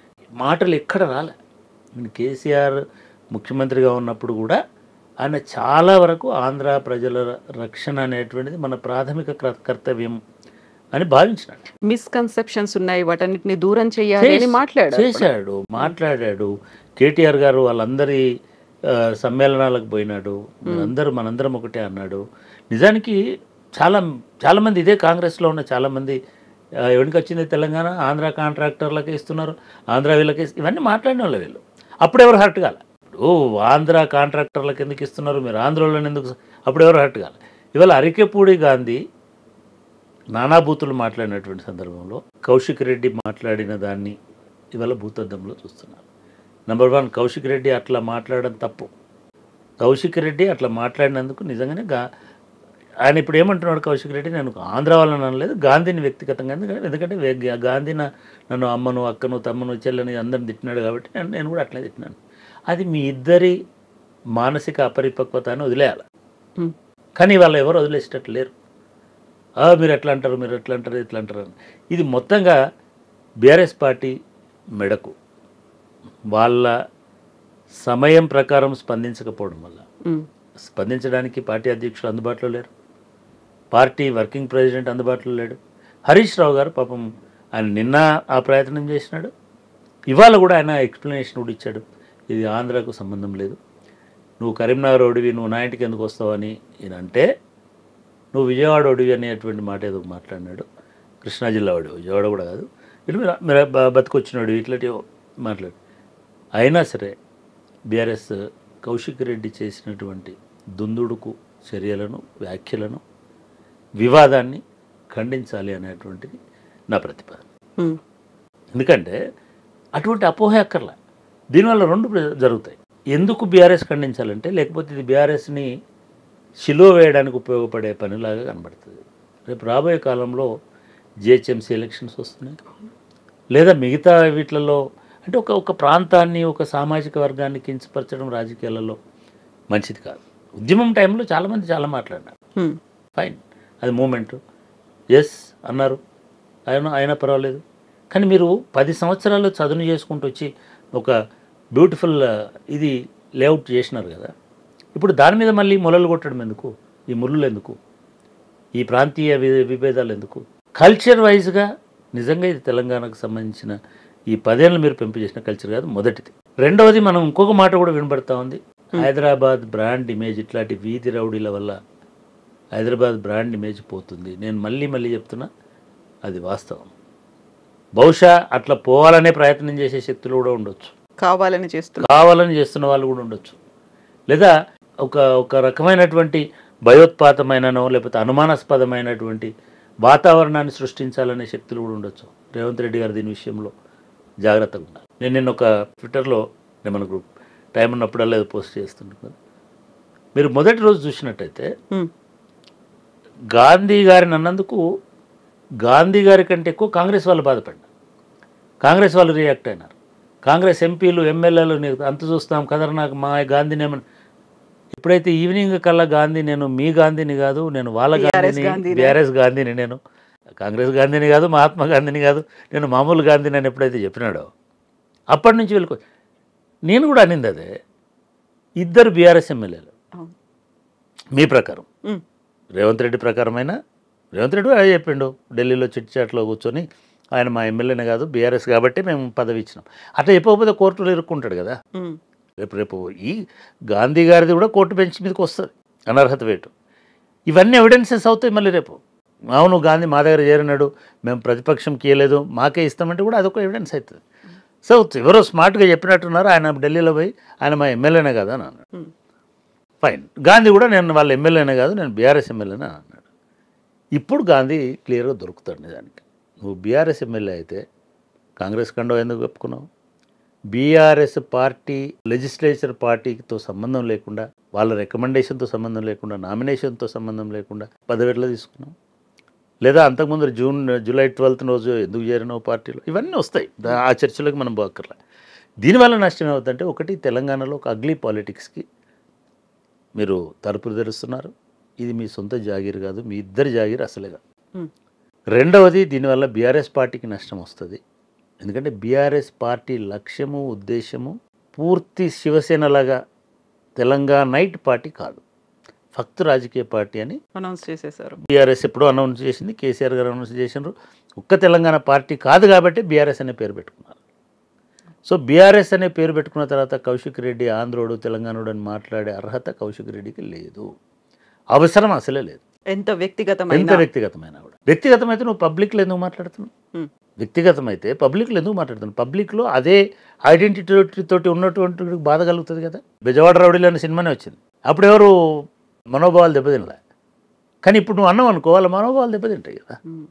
మాటలు ఎక్కడ రాలే నేను కేసీఆర్ ముఖ్యమంత్రిగా ఉన్నప్పుడు కూడా ఆయన చాలా వరకు ఆంధ్ర ప్రజల రక్షణ అనేటువంటిది మన ప్రాథమిక కర్- కర్తవ్యం అని భావించినాడు మిస్కన్సెప్షన్స్ ఉన్నాయి వాటన్నిటిని దూరం చేయాలి అని చేసి- మాట్లాడారు చేశాడు మాట్లాడాడు కేటీఆర్ గారు వాళ్ళందరి ఆ, సమ్మేళనాలకు పోయినాడు అందరూ మనందరం ఒకటే అన్నాడు నిజానికి చాలా చాలామంది ఇదే కాంగ్రెస్లో ఉన్న చాలామంది ఆ, ఎవరికి వచ్చింది తెలంగాణ ఆంధ్ర కాంట్రాక్టర్లకే ఇస్తున్నారు ఆంధ్ర వీళ్ళకి ఇస్- ఇవన్నీ మాట్లాడిన వాళ్ళు వీళ్ళు అప్పుడు ఎవరు హర్ట్ కాలే ఇప్పుడు ఆంధ్ర కాంట్రాక్టర్లకు ఎందుకు ఇస్తున్నారు మీరు ఆంధ్రలో ఎందుకు స- అప్పుడు ఎవరు హర్ట్ కాలే ఇవాళ అరికెపూడి గాంధీ నానాభూతులు మాట్లాడినటువంటి సందర్భంలో కౌశిక్ రెడ్డి మాట్లాడిన దాన్ని ఇవాళ భూతద్దంలో చూస్తున్నారు నెంబర్ వన్ కౌశిక్ రెడ్డి అట్లా మాట్లాడడం తప్పు కౌశిక్ రెడ్డి అట్లా మాట్లాడినందుకు నిజంగానే గా ఆయన ఇప్పుడు ఏమంటున్నాడు కౌశిక్ రెడ్డి నేను ఆంధ్ర వాళ్ళని అనలేదు గాంధీని వ్యక్తిగతంగా ఎందుకంటే ఎందుకంటే వే- గాంధీ నా- నన్ను అమ్మను అక్కను తమ్మును చెల్లని అందరిని తిట్టినాడు కాబట్టి నేను నేను కూడా అట్లే తిట్టినాను అది మీ ఇద్దరి మానసిక అపరిపక్వత అని వదిలేయాలి ఉమ్. కానీ వాళ్ళు ఎవరు వదిలేసేటట్లు లేరు "ఆ, మీరు ఎట్లా అంటారు మీరు ఎట్లా అంటారు ఇట్లా అంటారు అని ఇది మొత్తంగా బీఆర్ఎస్ పార్టీ మెడకు వాళ్ళ సమయం ప్రకారం స్పందించకపోవడం వల్ల ఉమ్. స్పందించడానికి పార్టీ అధ్యక్షులు అందుబాటులో లేరు పార్టీ వర్కింగ్ ప్రెసిడెంట్ అందుబాటులో లేడు హరీష్ రావు గారు పాపం ఆయన నిన్న ఆ ప్రయత్నం చేసినాడు ఇవాళ కూడా ఆయన ఎక్స్ప్లెనేషన్ కూడా ఇచ్చాడు ఇది ఆంధ్రాకు సంబంధం లేదు నువ్వు కరీంనగర్ ఓడివి నువ్వు నా ఇంటికి ఎందుకు వస్తావని ఈయన అంటే నువ్వు విజయవాడ ఓడివి అనేటువంటి మాట ఏదో మాట్లాడినాడు కృష్ణా జిల్లా వాడు విజయవాడ కూడా కాదు ఇటు మీరు మీరు బ- బతికొచ్చినాడు ఇట్లాంటివి మాట్లాడు అయినా సరే బీఆర్ఎస్ కౌశిక్ రెడ్డి చేసినటువంటి దుందుడుకు చర్యలను వ్యాఖ్యలను వివాదాన్ని ఖండించాలి అనేటువంటిది నా ప్రతిపాదన ఉమ్. ఎందుకంటే అటువంటి అపోహ అక్కర్లా దీనివల్ల రెండు ప్ర- జరుగుతాయి ఎందుకు బీఆర్ఎస్ ఖండించాలంటే లేకపోతే ఇది బీఆర్ఎస్ని షిలో వేయడానికి ఉపయోగపడే పనిలాగా కనబడుతుంది రేపు రాబోయే కాలంలో జిహెచ్ఎంసీ ఎలక్షన్స్ వస్తున్నాయి లేదా మిగతా వీటిలలో అంటే ఒక ఒక ప్రాంతాన్ని ఒక సామాజిక వర్గాన్ని కించపరచడం రాజకీయాలలో మంచిది కాదు ఉద్యమం టైంలో చాలామంది చాలా మాట్లాడినారు ఉమ్. ఫైన్ అది మూమెంట్ ఎస్ అన్నారు ఆయన అయినా పర్వాలేదు కానీ మీరు పది సంవత్సరాలు చదును చేసుకుంటూ వచ్చి ఒక బ్యూటిఫుల్ ఇది లేఅవుట్ చేసినారు కదా ఇప్పుడు దాని మీద మళ్ళీ మొలలు కొట్టడం ఎందుకు ఈ ముళ్ళు ఎందుకు ఈ ప్రాంతీయ వి- విభేదాలు ఎందుకు కల్చర్ వైజ్గా నిజంగా ఇది తెలంగాణకు సంబంధించిన ఈ పదేళ్ళు మీరు పెంపు చేసిన కల్చర్ కాదు మొదటిది రెండవది మనం ఇంకొక మాట కూడా వినబడతా ఉంది హైదరాబాద్ బ్రాండ్ ఇమేజ్ ఇట్లాంటి వీధి రౌడీల వల్ల హైదరాబాద్ బ్రాండ్ ఇమేజ్ పోతుంది నేను మళ్ళీ మళ్ళీ చెప్తున్నా అది వాస్తవం బహుశా అట్లా పోవాలనే ప్రయత్నం చేసే శక్తులు కూడా ఉండొచ్చు కావాలని చేస్తున్నా కావాలని చేస్తున్న వాళ్ళు కూడా ఉండొచ్చు లేదా ఒక ఒక రకమైనటువంటి భయోత్పాతమైననో లేకపోతే అనుమానాస్పదమైనటువంటి వాతావరణాన్ని సృష్టించాలనే శక్తులు కూడా ఉండొచ్చు రేవంత్ రెడ్డి గారు దీని విషయంలో జాగ్రత్తగా ఉండాలి నేను నిన్న ఒక ట్విట్టర్లో నేను మనకు టైం ఉన్నప్పుడల్లా ఏదో పోస్ట్ చేస్తుంటాను మీరు మొదటి రోజు చూసినట్టయితే ఉమ్. గాంధీ గారిని అన్నందుకు గాంధీ గారి కంటే ఎక్కువ కాంగ్రెస్ వాళ్ళు బాధపడ్డారు కాంగ్రెస్ వాళ్ళు రియాక్ట్ అయినారు కాంగ్రెస్ ఎంపీలు ఎమ్మెల్యేలు నీకు అంత చూస్తాం కదరా నాకు మా గాంధీని ఏమని ఎప్పుడైతే ఈవినింగ్ కల్లా గాంధీ నేను మీ గాంధీని కాదు నేను వాళ్ళ BRS గాంధీని గాంధీని. బీఆర్ఎస్ గాంధీని నేను కాంగ్రెస్ గాంధీని కాదు మహాత్మా గాంధీని కాదు నేను మామూలు గాంధీని అని ఎప్పుడైతే చెప్పినాడో అప్పటి నుంచి వెళ్ళుకో నేను కూడా అనింది అదే ఇద్దరు బీఆర్ఎస్ ఎమ్మెల్యేలు అవును. మీ ప్రకారం ఉమ్. రేవంత్ రెడ్డి ప్రకారమైన రేవంత్ రెడ్డి కూడా అదే చెప్పిండు ఢిల్లీలో చిట్ చాట్లో కూర్చొని ఆయన మా ఎమ్మెల్యేనే కాదు బీఆర్ఎస్ కాబట్టి మేము పదవి ఇచ్చినాం అట్లా చెప్పకపోతే కోర్టులో ఇరుక్కుంటాడు కదా ఉమ్. రేపు రేపు ఈ గాంధీ గారిది కూడా కోర్టు బెంచ్ మీదకి వస్తుంది అనర్హత వేటు ఇవన్నీ ఎవిడెన్సెస్ అవుతాయి మళ్ళీ రేపు అవును గాంధీ మా దగ్గర చేరినాడు మేము ప్రతిపక్షం కీయలేదు మాకే ఇస్తామంటే కూడా అదొక ఎవిడెన్స్ అవుతుంది సో ఎవరో స్మార్ట్గా చెప్పినట్టున్నారు ఆయన ఢిల్లీలో పోయి ఆయన మా ఎమ్మెల్యేనే కదా అని అన్నాడు ఉమ్. ఫైన్ గాంధీ కూడా నేను వాళ్ళ ఎమ్మెల్యేనే కాదు నేను బీఆర్ఎస్ ఎమ్మెల్యేనే అని అన్నాడు ఇప్పుడు గాంధీ క్లియర్గా దొరుకుతాడు నిజానికి నువ్వు బీఆర్ఎస్ ఎమ్మెల్యే అయితే కాంగ్రెస్ కండో ఎందుకు చెప్పుకున్నావు బీఆర్ఎస్ పార్టీ లెజిస్లేచర్ పార్టీతో సంబంధం లేకుండా వాళ్ళ రికమెండేషన్తో సంబంధం లేకుండా నామినేషన్తో సంబంధం లేకుండా పదవిలో తీసుకున్నావు లేదా అంతకుముందు జూన్ జూలై ట్వెల్త్ రోజు ఎందుకు చేరినావు పార్టీలో ఇవన్నీ వస్తాయి దా- ఆ చర్చలోకి మనం పోక్కర్లే దీనివల్ల నష్టం ఏమవుతుందంటే ఒకటి తెలంగాణలో ఒక అగ్లీ పాలిటిక్స్కి మీరు తలుపులు తెరుస్తున్నారు ఇది మీ సొంత జాగీర్ కాదు మీ ఇద్దరి జాగీర్ అసలే కాదు ఉమ్. రెండవది దీనివల్ల బీఆర్ఎస్ పార్టీకి నష్టం వస్తుంది ఎందుకంటే బీఆర్ఎస్ పార్టీ లక్ష్యము ఉద్దేశము పూర్తి శివసేనలాగా తెలంగాణ నైట్ పార్టీ కాదు ఫక్త్ రాజకీయ పార్టీ అని అనౌన్స్ చేసేసారు బీఆర్ఎస్ ఎప్పుడో అనౌన్స్ చేసింది కేసీఆర్ గారు అనౌన్స్ చేసినారు ఒక్క తెలంగాణ పార్టీ కాదు కాబట్టి బీఆర్ఎస్ అనే పేరు పెట్టుకున్నారు సో బీఆర్ఎస్ అనే పేరు పెట్టుకున్న తర్వాత కౌశిక్ రెడ్డి ఆంధ్రోడు తెలంగాణోడు అని మాట్లాడే అర్హత కౌశిక్ రెడ్డికి లేదు అవసరం అసలే లేదు ఎంత ఎంత వ్యక్తిగతమైన వ్యక్తిగతమైన ఆవిడ వ్యక్తిగతమైతే నువ్వు పబ్లిక్లో ఎందుకు మాట్లాడుతున్నావు ఉమ్. వ్యక్తిగతమైతే పబ్లిక్లో ఎందుకు మాట్లాడుతున్నావు పబ్లిక్లో అదే ఐడెంటిటీ తోటి ఉన్నటువంటి బాధ కలుగుతుంది కదా బెజవాడ రౌడీలు అనే సినిమానే వచ్చింది అప్పుడు ఎవరు మనోభావాలు దెబ్బతినలే కానీ ఇప్పుడు నువ్వు అన్నావు అనుకో వాళ్ళ మనోభావాలు దెబ్బతింటాయి కదా ఉమ్.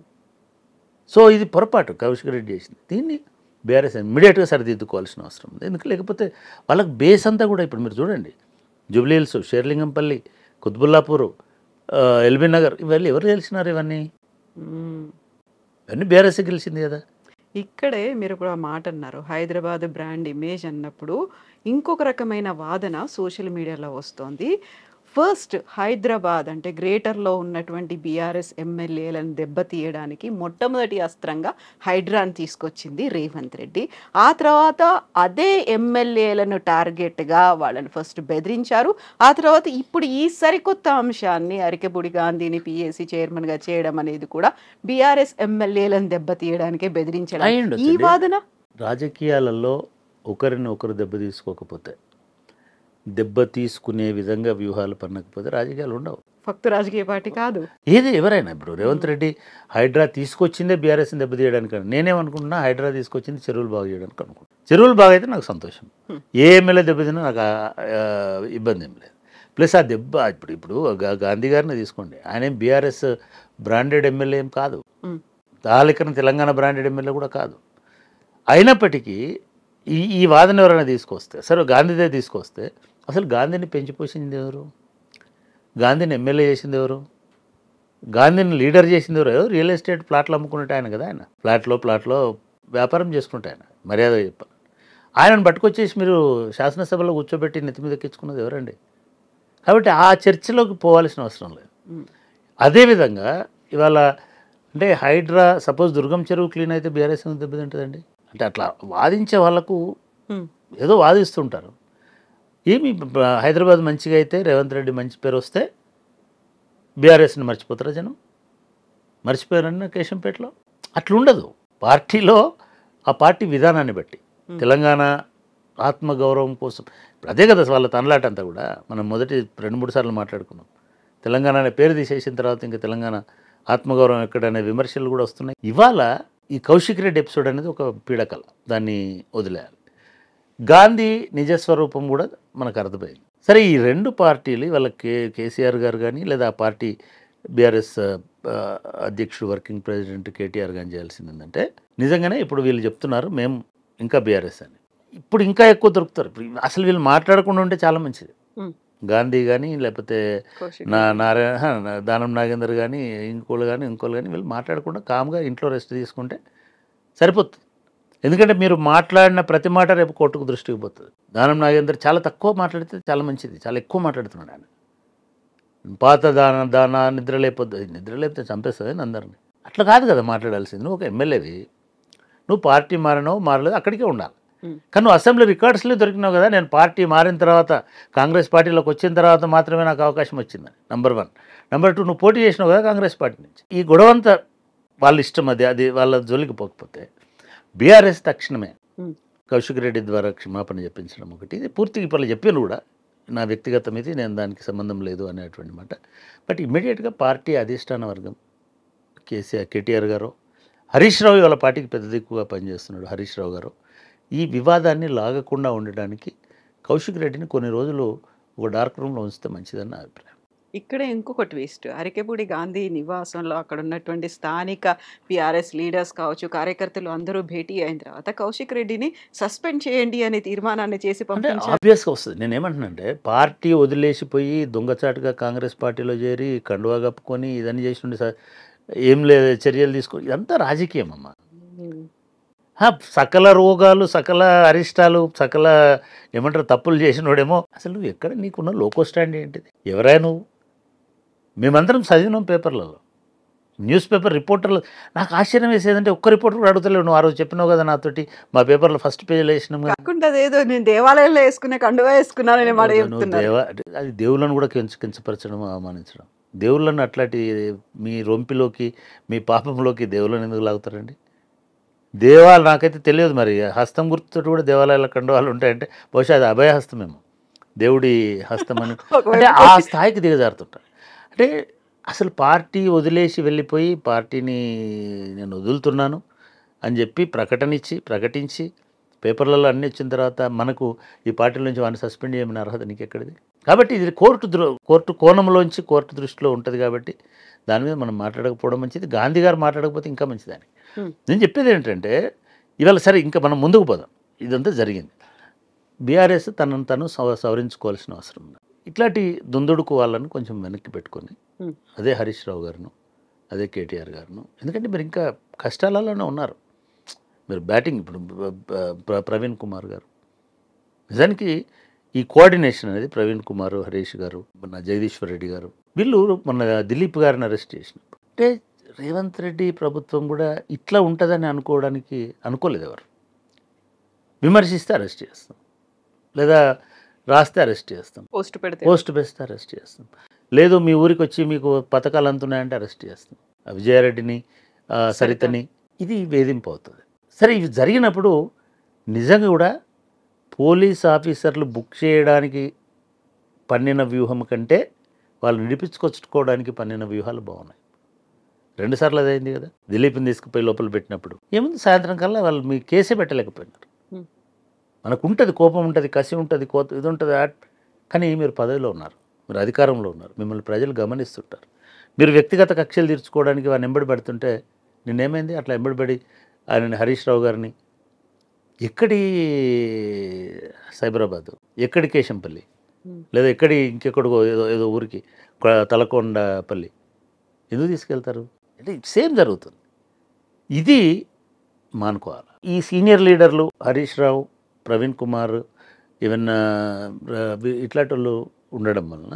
సో ఇది పొరపాటు కౌశిక్ రెడ్డి చేసింది దీన్ని బీఆర్ఎస్ ఇమ్మీడియట్గా సరిదిద్దుకోవాల్సిన అవసరం ఉంది ఎందుకు లేకపోతే వాళ్ళకి బేస్ అంతా కూడా ఇప్పుడు మీరు చూడండి జూబ్లీ హిల్స్ షేర్లింగంపల్లి కుత్బుల్లాపూర్ ఆ, ఎల్బీ నగర్ ఇవన్నీ ఎవరు గెలిచినారు ఇవన్నీ మ్మ్. ఇవన్నీ బీఆర్ఎస్ గెలిచింది కదా ఇక్కడే మీరు కూడా మాట అన్నారు హైదరాబాద్ బ్రాండ్ ఇమేజ్ అన్నప్పుడు ఇంకొక రకమైన వాదన సోషల్ మీడియాలో వస్తోంది ఫస్ట్ హైదరాబాద్ అంటే గ్రేటర్లో ఉన్నటువంటి బీఆర్ఎస్ ఎమ్మెల్యేలను దెబ్బతీయడానికి మొట్టమొదటి అస్త్రంగా హైడ్రాన్ తీసుకొచ్చింది రేవంత్ రెడ్డి ఆ తర్వాత అదే ఎమ్మెల్యేలను టార్గెట్గా వాళ్ళని ఫస్ట్ బెదిరించారు ఆ తర్వాత ఇప్పుడు ఈ సరికొత్త అంశాన్ని అరికెబుడి గాంధీని పిఎస్సి చైర్మన్గా చేయడం అనేది కూడా బీఆర్ఎస్ ఎమ్మెల్యేలను దెబ్బతీయడానికే బెదిరించడం అయి ఈ ఉండొచ్చండి. వాదన రాజకీయాలలో ఒకరిని ఒకరు దెబ్బ తీసుకోకపోతే దెబ్బ తీసుకునే విధంగా వ్యూహాలు పన్నకపోతే రాజకీయాలు ఉండవు ఫక్తు రాజకీయ పార్టీ కాదు ఏది ఎవరైనా ఇప్పుడు రేవంత్ రెడ్డి హైడ్రా తీసుకొచ్చిందే బీఆర్ఎస్ని దెబ్బతీయడానికి అని. నేనేమనుకుంటున్నా హైడ్రా తీసుకొచ్చింది చెరువులు బాగు చేయడానికి అనుకుంటున్నా చెరువులు బాగా అయితే నాకు సంతోషం Hmm. ఏ ఎమ్మెల్యే దెబ్బతిన్నా నాకు ఆ- ఆ ఇబ్బంది ఏం లేదు ప్లస్ ఆ దెబ్బ ఇప్పుడు ఇప్పుడు గా- గాంధీ గారిని తీసుకోండి ఆయన ఏం బీఆర్ఎస్ బ్రాండెడ్ ఎమ్మెల్యే ఏం కాదు ఉమ్, తాలికన తెలంగాణ బ్రాండెడ్ ఎమ్మెల్యే కూడా కాదు అయినప్పటికీ ఈ ఈ వాదన ఎవరైనా తీసుకొస్తే సరే గాంధీదే తీసుకొస్తే అసలు గాంధీని పెంచి పోషించింది ఎవరు గాంధీని ఎమ్మెల్యే చేసింది ఎవరు గాంధీని లీడర్ చేసింది ఎవరు ఎవరు రియల్ ఎస్టేట్ ప్లాట్లు అమ్ముకున్నట్టు ఆయన కదా ఆయన ప్లాట్లో ప్లాట్లో వ్యాపారం చేసుకుంటే ఆయన మర్యాద చెప్పాలి ఆయనను పట్టుకొచ్చేసి మీరు శాసనసభలో కూర్చోబెట్టి నెత్తి మీద ఎక్కించుకున్నది ఎవరండి కాబట్టి ఆ చర్చలోకి పోవాల్సిన అవసరం లేదు ఉమ్, అదేవిధంగా ఇవాళ అంటే హైడ్రా సపోజ్ దుర్గం చెరువు క్లీన్ అయితే బీఆర్ఎస్ దెబ్బతింటుందండి అంటే అట్లా వాదించే వాళ్ళకు ఉమ్, ఏదో వాదిస్తుంటారు ఏమి బ- హైదరాబాద్ మంచిగా అయితే రేవంత్ రెడ్డి మంచి పేరు వస్తే బీఆర్ఎస్ని మర్చిపోతారా జనం మర్చిపోయారన్న కేశంపేటలో అట్లుండదు పార్టీలో ఆ పార్టీ విధానాన్ని బట్టి తెలంగాణ ఆత్మగౌరవం కోసం ఇప్పుడు అదే కదా వాళ్ళ తనలాట అంతా కూడా మనం మొదటి రెండు మూడు సార్లు మాట్లాడుకున్నాం తెలంగాణ అనే పేరు తీసేసిన తర్వాత ఇంకా తెలంగాణ ఆత్మగౌరవం ఎక్కడనే విమర్శలు కూడా వస్తున్నాయి ఇవాళ ఈ కౌశిక్ రెడ్డి ఎపిసోడ్ అనేది ఒక పీడకల దాన్ని వదిలేయాలి గాంధీ నిజస్వరూపం కూడా మనకు అర్థమైంది సరే ఈ రెండు పార్టీలు వాళ్ళ కే కేసీఆర్ గారు కానీ లేదా ఆ పార్టీ బీఆర్ఎస్ అధ్యక్షుడు వర్కింగ్ ప్రెసిడెంట్ కేటీఆర్ కానీ చేయాల్సింది ఏంటంటే నిజంగానే ఇప్పుడు వీళ్ళు చెప్తున్నారు మేము ఇంకా బీఆర్ఎస్ అని ఇప్పుడు ఇంకా ఎక్కువ దొరుకుతారు ఇప్పుడు అసలు వీళ్ళు మాట్లాడకుండా ఉంటే చాలా మంచిది ఉమ్, గాంధీ కానీ లేకపోతే కౌశిక్ నా నారాయణ హ, నా- దానం నాగేందర్ కానీ ఇంకోళ్ళు కానీ ఇంకోళ్ళు కానీ వీళ్ళు మాట్లాడకుండా కామ్గా ఇంట్లో రెస్ట్ తీసుకుంటే సరిపోతుంది ఎందుకంటే మీరు మాట్లాడిన ప్రతి మాట రేపు కోర్టుకు దృష్టికి పోతుంది దానం నాగేందర్ చాలా తక్కువ మాట్లాడితే చాలా మంచిది చాలా ఎక్కువ మాట్లాడుతున్నాడు ఆయన పాత దాన దాన నిద్ర లేకపోద్దు నిద్ర లేకపోతే చంపేస్తుంది అందరిని అట్లా కాదు కదా మాట్లాడాల్సింది నువ్వు ఒక ఎమ్మెల్యేవి నువ్వు పార్టీ మారినావు మారలేదు అక్కడికే ఉండాలి ఉమ్, కానీ నువ్వు అసెంబ్లీ రికార్డ్స్లో దొరికినావు కదా నేను పార్టీ మారిన తర్వాత కాంగ్రెస్ పార్టీలోకి వచ్చిన తర్వాత మాత్రమే నాకు అవకాశం వచ్చిందని నంబర్ వన్ నెంబర్ టూ నువ్వు పోటీ చేసినావు కదా కాంగ్రెస్ పార్టీ నుంచి ఈ గొడవంతా వాళ్ళ ఇష్టం అది అది వాళ్ళ జోలికి పోకపోతే బీఆర్ఎస్ తక్షణమే ఉమ్, కౌశిక్ రెడ్డి ద్వారా క్షమాపణ చెప్పించడం ఒకటి ఇది పూర్తిగా ఇప్పుడు చెప్పాను కూడా నా వ్యక్తిగతం ఇది నేను దానికి సంబంధం లేదు అనేటువంటి మాట బట్ ఇమ్మీడియట్గా పార్టీ అధిష్టాన వర్గం కేసీఆర్ కేటీఆర్ గారు హరీష్ రావు ఇవాళ పార్టీకి పెద్ద దిక్కుగా పనిచేస్తున్నాడు హరీష్ రావు గారు ఈ వివాదాన్ని లాగకుండా ఉండడానికి కౌశిక్ రెడ్డిని కొన్ని రోజులు ఒక డార్క్ రూమ్లో ఉంచితే మంచిదని నా అభిప్రాయం ఇక్కడ ఇంకొక ట్విస్ట్ అరికెపూడి గాంధీ నివాసంలో అక్కడ ఉన్నటువంటి స్థానిక పిఆర్ఎస్ లీడర్స్ కావచ్చు కార్యకర్తలు అందరూ భేటీ అయిన తర్వాత కౌశిక్ రెడ్డిని సస్పెండ్ చేయండి అనే తీర్మానాన్ని చేసి అంటే పంపించారు ఆబ్వియస్గా వస్తుంది నేను ఏమంటున్నానంటే పార్టీ వదిలేసిపోయి దొంగచాటుగా కాంగ్రెస్ పార్టీలో చేరి కండువా కప్పుకొని ఇదని చేసి ఉండి స- ఏం లేదు చర్యలు తీసుకొని ఇదంతా రాజకీయం అమ్మ ఉమ్, హా, సకల రోగాలు సకల అరిష్టాలు సకల ఏమంటారు తప్పులు చేసినోడేమో అసలు నువ్వు ఎక్కడ నీకున్న లోకో స్టాండ్ ఏంటిది ఎవరా నువ్వు మేమందరం చదివినాం పేపర్లలో న్యూస్ పేపర్ రిపోర్టర్లు నాకు ఆశ్చర్యం వేసేదంటే ఒక్క రిపోర్టర్ కూడా అడుగుతలేవు నువ్వు ఆ రోజు చెప్పినావు కదా నాతోటి మా పేపర్లో ఫస్ట్ పేజీలో వేసినాం కదా కాకుండా అదేదో నేను దేవాలయంలో వేసుకునే కండువా వేసుకున్నాననే మాట నువ్వు చెప్తున్నారు దేవ అది దేవుళ్ళను కూడా కించ కించపరచడం అవమానించడం దేవుళ్ళను అట్లాంటి మీ రొంపిలోకి మీ పాపంలోకి దేవుళ్ళని ఎందుకు లాగుతారండి దేవాలు నాకైతే తెలియదు మరి హస్తం గుర్తుతో కూడా దేవాలయాల కండవాలు ఉంటాయంటే బహుశా అది అభయహస్తమేమో దేవుడి హస్తం అని అంటే ఆ స్థాయికి దిగజారుతుంటారు అంటే అసలు పార్టీ వదిలేసి వెళ్ళిపోయి పార్టీని నేను వదులుతున్నాను అని చెప్పి ప్రకటన ఇచ్చి ప్రకటించి పేపర్లలో అన్ని వచ్చిన తర్వాత మనకు ఈ పార్టీల నుంచి వాడిని సస్పెండ్ చేయమని అర్హత నీకు ఎక్కడిది కాబట్టి ఇది కోర్టు దృ కోర్టు కోణంలోంచి కోర్టు దృష్టిలో ఉంటుంది కాబట్టి దాని మీద మనం మాట్లాడకపోవడం మంచిది గాంధీ గారు మాట్లాడకపోతే ఇంకా మంచిది అని Hmm. నేను చెప్పేది ఏంటంటే ఇవాళ సరే ఇంకా మనం ముందుకు పోదాం ఇదంతా జరిగింది బీఆర్ఎస్ తనను తను సవ- సవరించుకోవాల్సిన అవసరం ఉంది ఇట్లాంటి దుందుడుకు వాళ్ళని కొంచెం వెనక్కి పెట్టుకొని Hmm. అదే హరీష్ రావు గారును అదే కేటీఆర్ గారును ఎందుకంటే మీరు ఇంకా కష్టాలలోనే ఉన్నారు మీరు బ్యాటింగ్ ఇప్పుడు బ- బ- ప్ర- ప్రవీణ్ కుమార్ గారు నిజానికి ఈ కోఆర్డినేషన్ అనేది ప్రవీణ్ కుమార్ హరీష్ గారు మన జగదీశ్వర్ రెడ్డి గారు వీళ్ళు మన దిలీప్ గారిని అరెస్ట్ చేసినప్పుడు అంటే రేవంత్ రెడ్డి ప్రభుత్వం కూడా ఇట్లా ఉంటుందని అనుకోవడానికి అనుకోలేదు ఎవరు విమర్శిస్తే అరెస్ట్ చేస్తాం లేదా రాస్తే అరెస్ట్ చేస్తాం పోస్ట్ పెడితే పోస్ట్ వేస్తే అరెస్ట్ చేస్తాం లేదు మీ ఊరికి వచ్చి మీకు పథకాలు అందుతున్నాయంటే అరెస్ట్ చేస్తాం ఆ విజయారెడ్డిని ఆ, సరితని ఇది వేధింపు అవుతుంది సరే ఇవి జరిగినప్పుడు నిజంగా కూడా పోలీస్ ఆఫీసర్లు బుక్ చేయడానికి పన్నిన వ్యూహం కంటే వాళ్ళు నిడిపించుకొచ్చుకోవడానికి పన్నిన వ్యూహాలు బాగున్నాయి రెండుసార్లు అదైంది కదా దిలీప్ని తీసుకుపోయి లోపల పెట్టినప్పుడు ఏముంది సాయంత్రం కల్లా వాళ్ళు మీ కేసే పెట్టలేకపోయినారు Hmm. మనకు ఉంటుంది కోపం ఉంటుంది కసి ఉంటుంది కోత ఇది ఉంటుంది ఆ- కానీ మీరు పదవిలో ఉన్నారు మీరు అధికారంలో ఉన్నారు మిమ్మల్ని ప్రజలు గమనిస్తుంటారు మీరు వ్యక్తిగత కక్షలు తీర్చుకోవడానికి వాడిని ఎంబడి పడుతుంటే నిన్నేమైంది అట్లా ఎంబడిపడి ఆయన హరీష్ రావు గారిని ఎక్కడి సైబరాబాద్ ఎక్కడి కేశంపల్లి Hmm. లేదా ఎక్కడి ఇంకెక్కడికో ఏదో ఏదో ఊరికి కొ- తలకొండపల్లి ఎందుకు తీసుకెళ్తారు అంటే సేమ్ జరుగుతుంది ఇది మానుకోవాలి ఈ సీనియర్ లీడర్లు హరీష్ రావు ప్రవీణ్ కుమార్ ఈవెన్ ఆ, ర- వి- ఇట్లాంటి వాళ్ళు ఉండడం వలన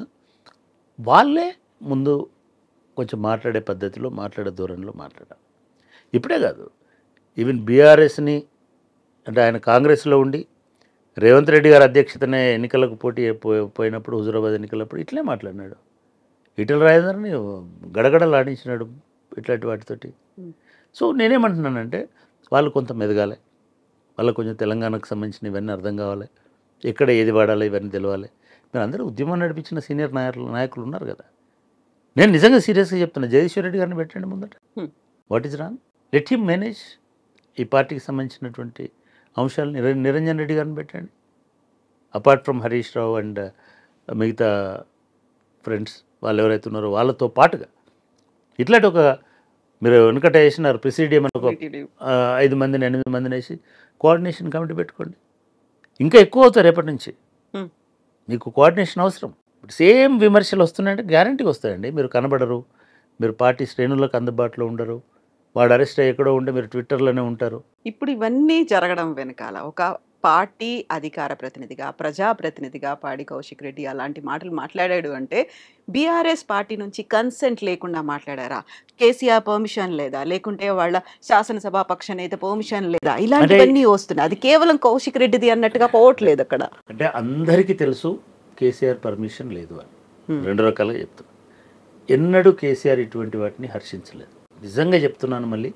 వాళ్ళే ముందు కొంచెం మాట్లాడే పద్ధతిలో మాట్లాడే ధోరణిలో మాట్లాడాలి ఇప్పుడే కాదు ఈవెన్ బీఆర్ఎస్ని అంటే ఆయన కాంగ్రెస్లో ఉండి రేవంత్ రెడ్డి గారి అధ్యక్షతనే ఎన్నికలకు పోటీ పో- పోయినప్పుడు హుజురాబాద్ ఎన్నికలప్పుడు ఇట్లే మాట్లాడినాడు ఈటల రాజేంద్రని గడగడలాడించినాడు ఇట్లాంటి వాటితోటి Hmm. సో నేనేమంటున్నానంటే వాళ్ళు కొంత మెదగాలి వాళ్ళకు కొంచెం తెలంగాణకు సంబంధించిన ఇవన్నీ అర్థం కావాలి ఎక్కడ ఏది వాడాలి ఇవన్నీ తెలవాలి మీరు అందరూ ఉద్యమం నడిపించిన సీనియర్ నాయకులు నాయకులు ఉన్నారు కదా నేను నిజంగా సీరియస్గా చెప్తున్నా జగదీశ్వర్ రెడ్డి గారిని పెట్టండి ముందట Hmm. What is wrong let him manage ఈ పార్టీకి సంబంధించినటువంటి అంశాలు నిర నిరంజన్ రెడ్డి గారిని పెట్టండి apart from Harish Rao and మిగతా ఫ్రెండ్స్ వాళ్ళు ఎవరైతే ఉన్నారో వాళ్ళతో పాటుగా ఇట్లాంటి ఒక మీరు వెనుకట వేసినారు ప్రెసిడియం అని ఒక TTD. ఆ, ఐదు మందిని ఎనిమిది మందిని వేసి కోఆర్డినేషన్ కమిటీ పెట్టుకోండి ఇంకా ఎక్కువ అవుతారు రేపటి నుంచి Hmm. మీకు కోఆర్డినేషన్ అవసరం సేమ్ విమర్శలు వస్తున్నాయంటే గ్యారంటీగా వస్తాయండి మీరు కనబడరు మీరు పార్టీ శ్రేణులకు అందుబాటులో ఉండరు వాడు అరెస్ట్ అయ్యి ఎక్కడో ఉంటే మీరు ట్విట్టర్లోనే ఉంటారు ఇప్పుడు ఇవన్నీ జరగడం వెనకాల ఒక పార్టీ అధికార ప్రతినిధిగా ప్రజా ప్రతినిధిగా పాడి కౌశిక్ రెడ్డి అలాంటి మాటలు మాట్లాడాడు అంటే బీఆర్ఎస్ పార్టీ నుంచి కన్సెంట్ లేకుండా మాట్లాడారా కేసీఆర్ పర్మిషన్ లేదా లేకుంటే వాళ్ళ శాసనసభ పక్ష నేత పర్మిషన్ లేదా ఇలాంటివన్నీ వస్తున్నాయి అది కేవలం కౌశిక్ రెడ్డిది అన్నట్టుగా పోవట్లేదు అక్కడ అంటే అందరికీ తెలుసు కేసీఆర్ పర్మిషన్ లేదు అని Hmm. రెండు రకాలుగా చెప్తున్నా ఎన్నడూ కేసీఆర్ ఇటువంటి వాటిని హర్షించలేదు నిజంగా చెప్తున్నాను మళ్ళీ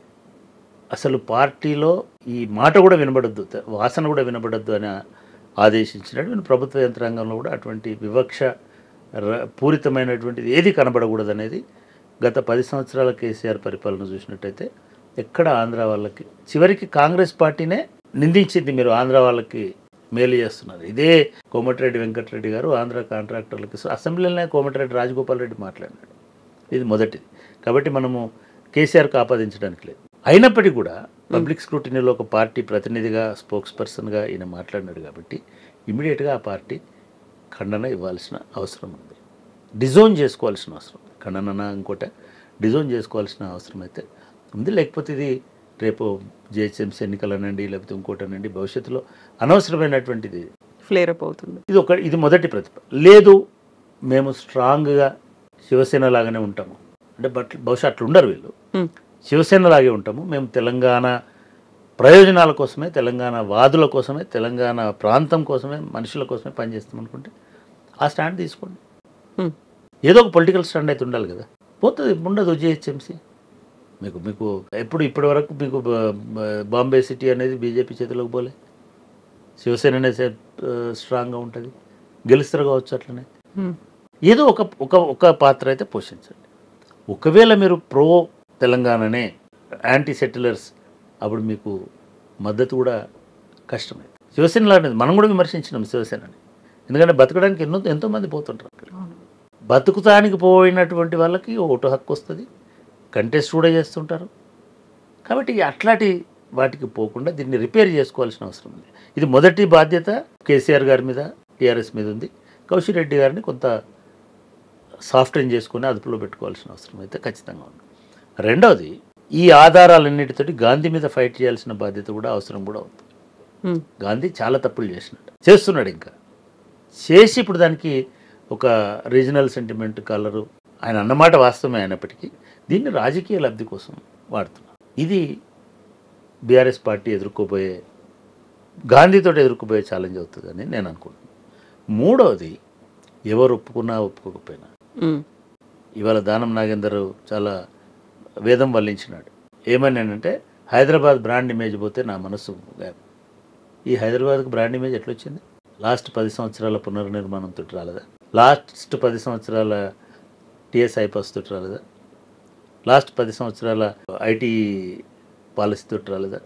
అసలు పార్టీలో ఈ మాట కూడా వినబడద్దు వాసన కూడా వినబడద్దు అని ఆదేశించినట్టు నేను ప్రభుత్వ యంత్రాంగంలో కూడా అటువంటి వివక్ష ర- పూరితమైనటువంటిది ఏది కనబడకూడదు అనేది గత పది సంవత్సరాల కేసీఆర్ పరిపాలన చూసినట్టయితే ఎక్కడ ఆంధ్ర వాళ్ళకి చివరికి కాంగ్రెస్ పార్టీనే నిందించింది మీరు ఆంధ్ర వాళ్ళకి మేలు చేస్తున్నారు ఇదే కోమటిరెడ్డి వెంకటరెడ్డి గారు ఆంధ్ర కాంట్రాక్టర్లకి సో అసెంబ్లీలోనే కోమటిరెడ్డి రాజగోపాల్ రెడ్డి మాట్లాడినాడు ఇది మొదటిది కాబట్టి మనము కేసీఆర్కు ఆపాదించడానికి లేదు అయినప్పటికీ కూడా పబ్లిక్ స్క్రూటినీలో ఒక పార్టీ ప్రతినిధిగా స్పోక్స్ పర్సన్గా ఈయన మాట్లాడినాడు కాబట్టి ఇమీడియట్గా ఆ పార్టీ ఖండన ఇవ్వాల్సిన అవసరం ఉంది డిజోన్ చేసుకోవాల్సిన అవసరం ఉంది ఖండన ఇంకోట డిజోన్ చేసుకోవాల్సిన అవసరం అయితే ఉంది లేకపోతే ఇది రేపు జిహెచ్ఎంసీ ఎన్నికలనండి లేకపోతే ఇంకోటనండి భవిష్యత్తులో అనవసరమైనటువంటిది ఫ్లేర్ అప్ అవుతుంది ఇది ఒక ఇది మొదటి ప్రతిభ లేదు మేము స్ట్రాంగ్గా శివసేన లాగానే ఉంటాము అంటే బట్ బహుశా అట్లా ఉండరు వీళ్ళు Hmm. శివసేన లాగే ఉంటాము మేము తెలంగాణ ప్రయోజనాల కోసమే తెలంగాణ వాదుల కోసమే తెలంగాణ ప్రాంతం కోసమే మనుషుల కోసమే పనిచేస్తాం అనుకుంటే ఆ స్టాండ్ తీసుకోండి Hmm. ఏదో ఒక పొలిటికల్ స్టాండ్ అయితే ఉండాలి కదా పోతుంది ఉండదు జిహెచ్ఎంసీ మీకు మీకు ఎప్పుడు ఇప్పటి వరకు మీకు బ- బ- బాంబే సిటీ అనేది బీజేపీ చేతిలోకి పోలే శివసేన అనేది స్ట్రాంగ్గా ఉంటుంది గెలుస్తారు కావచ్చు అట్లనే ఏదో ఒక ఒక ఒక పాత్ర అయితే పోషించండి ఒకవేళ మీరు ప్రో తెలంగాణనే యాంటీ సెటిలర్స్ అప్పుడు మీకు మద్దతు కూడా కష్టమైంది శివసేన లాంటిది మనం కూడా విమర్శించినాం శివసేనని ఎందుకంటే బతకడానికి ఎన్నో ఎంతోమంది పోతుంటారు అక్కడ బతుకుతానికి పోయినటువంటి వాళ్ళకి ఓటు హక్కు వస్తుంది కంటెస్ట్ కూడా చేస్తుంటారు కాబట్టి అట్లాంటి వాటికి పోకుండా దీన్ని రిపేర్ చేసుకోవాల్సిన అవసరం ఉంది ఇది మొదటి బాధ్యత కేసీఆర్ గారి మీద టీఆర్ఎస్ మీద ఉంది కౌశిక్ రెడ్డి గారిని కొంత సాఫ్ట్వేర్ చేసుకుని అదుపులో పెట్టుకోవాల్సిన అవసరం అయితే ఖచ్చితంగా ఉంది రెండవది ఈ ఆధారాలన్నిటితోటి గాంధీ మీద ఫైట్ చేయాల్సిన బాధ్యత కూడా అవసరం కూడా ఉంది ఉమ్, గాంధీ చాలా తప్పులు చేసినాడు చేస్తున్నాడు ఇంకా చేసి ఇప్పుడు దానికి ఒక రీజనల్ సెంటిమెంట్ కలరు ఆయన అన్నమాట వాస్తవమే అయినప్పటికీ దీన్ని రాజకీయ లబ్ధి కోసం వాడుతున్నారు ఇది బీఆర్ఎస్ పార్టీ ఎదుర్కోబోయే గాంధీతో ఎదుర్కోబోయే ఛాలెంజ్ అవుతుందని నేను అనుకుంటున్నాను మూడవది ఎవరు ఒప్పుకున్నా ఒప్పుకోకపోయినా ఉమ్, ఇవాళ దానం నాగేందర్ చాలా వేదం వల్లించినాడు ఏమని అంటే హైదరాబాద్ బ్రాండ్ ఇమేజ్ పోతే నా మనసు గాయం. ఈ హైదరాబాద్కి బ్రాండ్ ఇమేజ్ ఎట్లా వచ్చింది లాస్ట్ పది సంవత్సరాల పునర్నిర్మాణంతో రాలేదా లాస్ట్ పది సంవత్సరాల టిఎస్ ఐపాస్ తోటి రాలేదా లాస్ట్ పది సంవత్సరాల ఐటీ పాలసీ తోటి రాలేదా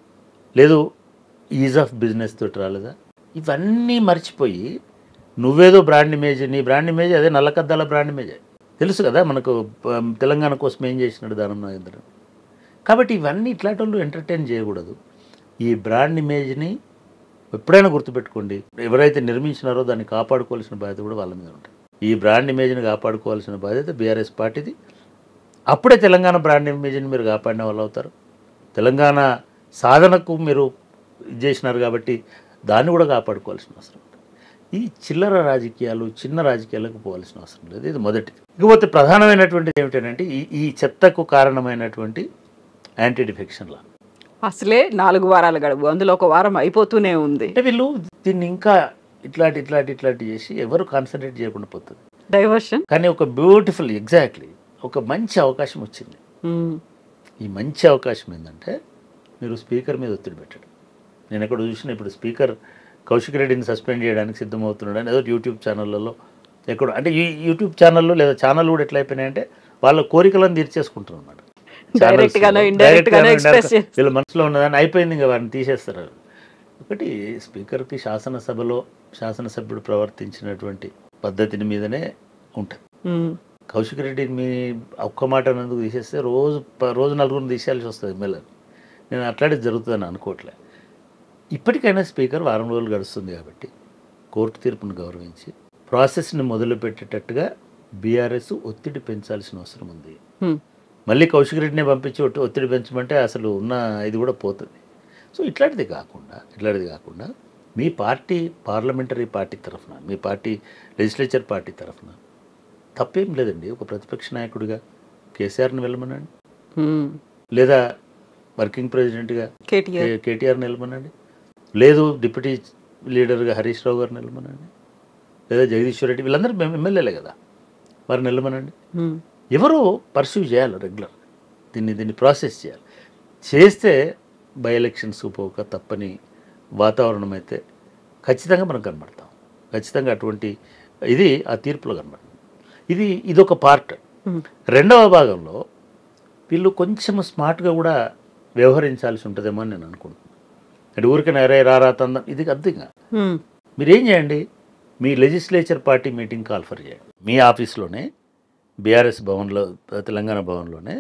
లేదు ఈజ్ ఆఫ్ బిజినెస్ తోటి రాలేదా ఇవన్నీ మర్చిపోయి నువ్వేదో బ్రాండ్ ఇమేజ్ నీ బ్రాండ్ ఇమేజ్ అదే నల్లకద్దాల బ్రాండ్ ఇమేజ్ తెలుసు కదా మనకు ప- తెలంగాణ కోసం ఏం చేసినాడు దానం నాగేంద్ర కాబట్టి ఇవన్నీ ఇట్లాంటి వాళ్ళు ఎంటర్టైన్ చేయకూడదు ఈ బ్రాండ్ ఇమేజ్ని ఎప్పుడైనా గుర్తుపెట్టుకోండి ఎవరైతే నిర్మించినారో దాన్ని కాపాడుకోవాల్సిన బాధ్యత కూడా వాళ్ళ మీద ఉంటుంది ఈ బ్రాండ్ ఇమేజ్ని కాపాడుకోవాల్సిన బాధ్యత బీఆర్ఎస్ పార్టీది అప్పుడే తెలంగాణ బ్రాండ్ ఇమేజ్ని మీరు కాపాడిన వాళ్ళు అవుతారు తెలంగాణ సాధనకు మీరు ఇది చేసినారు కాబట్టి దాన్ని కూడా కాపాడుకోవాల్సిన అవసరం ఉంది ఈ చిల్లర రాజకీయాలు చిన్న రాజకీయాలకు పోవాల్సిన అవసరం లేదు ఇది మొదటిది ఇకపోతే ప్రధానమైనటువంటిది ఏమిటంటే ఈ ఈ చెత్తకు కారణమైనటువంటి యాంటీ డిఫెక్షన్ లా అసలే నాలుగు వారాల గడువు అందులో ఒక వారం అయిపోతూనే ఉంది అంటే వీళ్ళు దీన్ని ఇంకా ఇట్లాంటి ఇట్లాంటి ఇట్లాంటి చేసి ఎవరు కాన్సన్ట్రేట్ చేయకుండా పోతుంది డైవర్షన్ కానీ ఒక బ్యూటిఫుల్ ఎగ్జాక్ట్లీ ఒక మంచి అవకాశం వచ్చింది ఉమ్, ఈ మంచి అవకాశం ఏంటంటే మీరు స్పీకర్ మీద ఒత్తిడి పెట్టడం నేను ఎక్కడ చూసినా ఇప్పుడు స్పీకర్ కౌశిక్ రెడ్డిని సస్పెండ్ చేయడానికి సిద్ధమవుతున్నాడు అని ఏదో యూట్యూబ్ ఛానళ్ళలో ఎక్కడో అంటే ఈ యూట్యూబ్ ఛానళ్ళు లేదా ఛానల్ కూడా ఎట్లా అయిపోయినాయంటే వాళ్ళ కోరికలను తీర్చేసుకుంటారు అన్నమాట Direct గానో, indirect గానో express చేస్తారు. వీళ్ళ మనసులో ఉన్నదాన్ని అయిపోయింది ఇంకా వారిని తీసేస్తారు ఒకటి స్పీకర్కి శాసనసభలో శాసనసభ్యుడు ప్రవర్తించినటువంటి పద్ధతిని మీదనే ఉంటుంది ఉమ్, కౌశిక్ రెడ్డి మీ ఒక్క మాట అన్నందుకు తీసేస్తే రోజు ప- రోజు నలుగురిని తీసేయాల్సి వస్తుంది ఎమ్మెల్యే నేను అట్లాంటిది జరుగుతుందని అనుకోవట్లే ఇప్పటికైనా స్పీకర్ వారం రోజులు గడుస్తుంది కాబట్టి కోర్టు తీర్పును గౌరవించి ప్రాసెస్ని మొదలుపెట్టేటట్టుగా బీఆర్ఎస్ ఒత్తిడి పెంచాల్సిన అవసరం ఉంది ఉమ్, మళ్ళీ కౌశిక్ రెడ్డిని పంపించి ఒత్తి- ఒత్తిడి పెంచమంటే అసలు ఉన్న ఇది కూడా పోతుంది సో ఇట్లాంటిది కాకుండా ఇట్లాంటిది కాకుండా మీ పార్టీ పార్లమెంటరీ పార్టీ తరఫున మీ పార్టీ లెజిస్లేచర్ పార్టీ తరఫున తప్పేం లేదండి ఒక ప్రతిపక్ష నాయకుడిగా కేసీఆర్ని వెళ్ళమనండి ఉమ్, లేదా వర్కింగ్ ప్రెసిడెంట్గా కేటీఆర్ కే- కేటీఆర్ని వెళ్ళమనండి లేదు డిప్యూటీ లీడర్గా హరీష్ రావు గారిని వెళ్ళమనండి లేదా జగదీశ్వర్ రెడ్డి వీళ్ళందరూ మేము ఎమ్మెల్యేలే కదా వారిని వెళ్ళమనండి ఉమ్, ఎవరు పర్సీవ్ చేయాలి రెగ్యులర్ దీన్ని దీన్ని ప్రాసెస్ చేయాలి చేస్తే బై ఎలక్షన్స్ పోక తప్పని వాతావరణం అయితే ఖచ్చితంగా మనం కనబడతాం ఖచ్చితంగా అటువంటి ఇది ఆ తీర్పులో కనబడుతుంది ఇది ఇదొక పార్ట్ ఉమ్, రెండవ భాగంలో వీళ్ళు కొంచెం స్మార్ట్గా కూడా వ్యవహరించాల్సి ఉంటుందేమో అని నేను అనుకుంటున్నాను అంటే ఊరికే అరే రారా తందం ఇది అర్థంగా ఉమ్, మీరు ఏం చేయండి మీ లెజిస్లేచర్ పార్టీ మీటింగ్ కాల్ఫర్ చేయండి మీ ఆఫీస్లోనే బీఆర్ఎస్ భవన్లో తెలంగాణ భవన్లోనే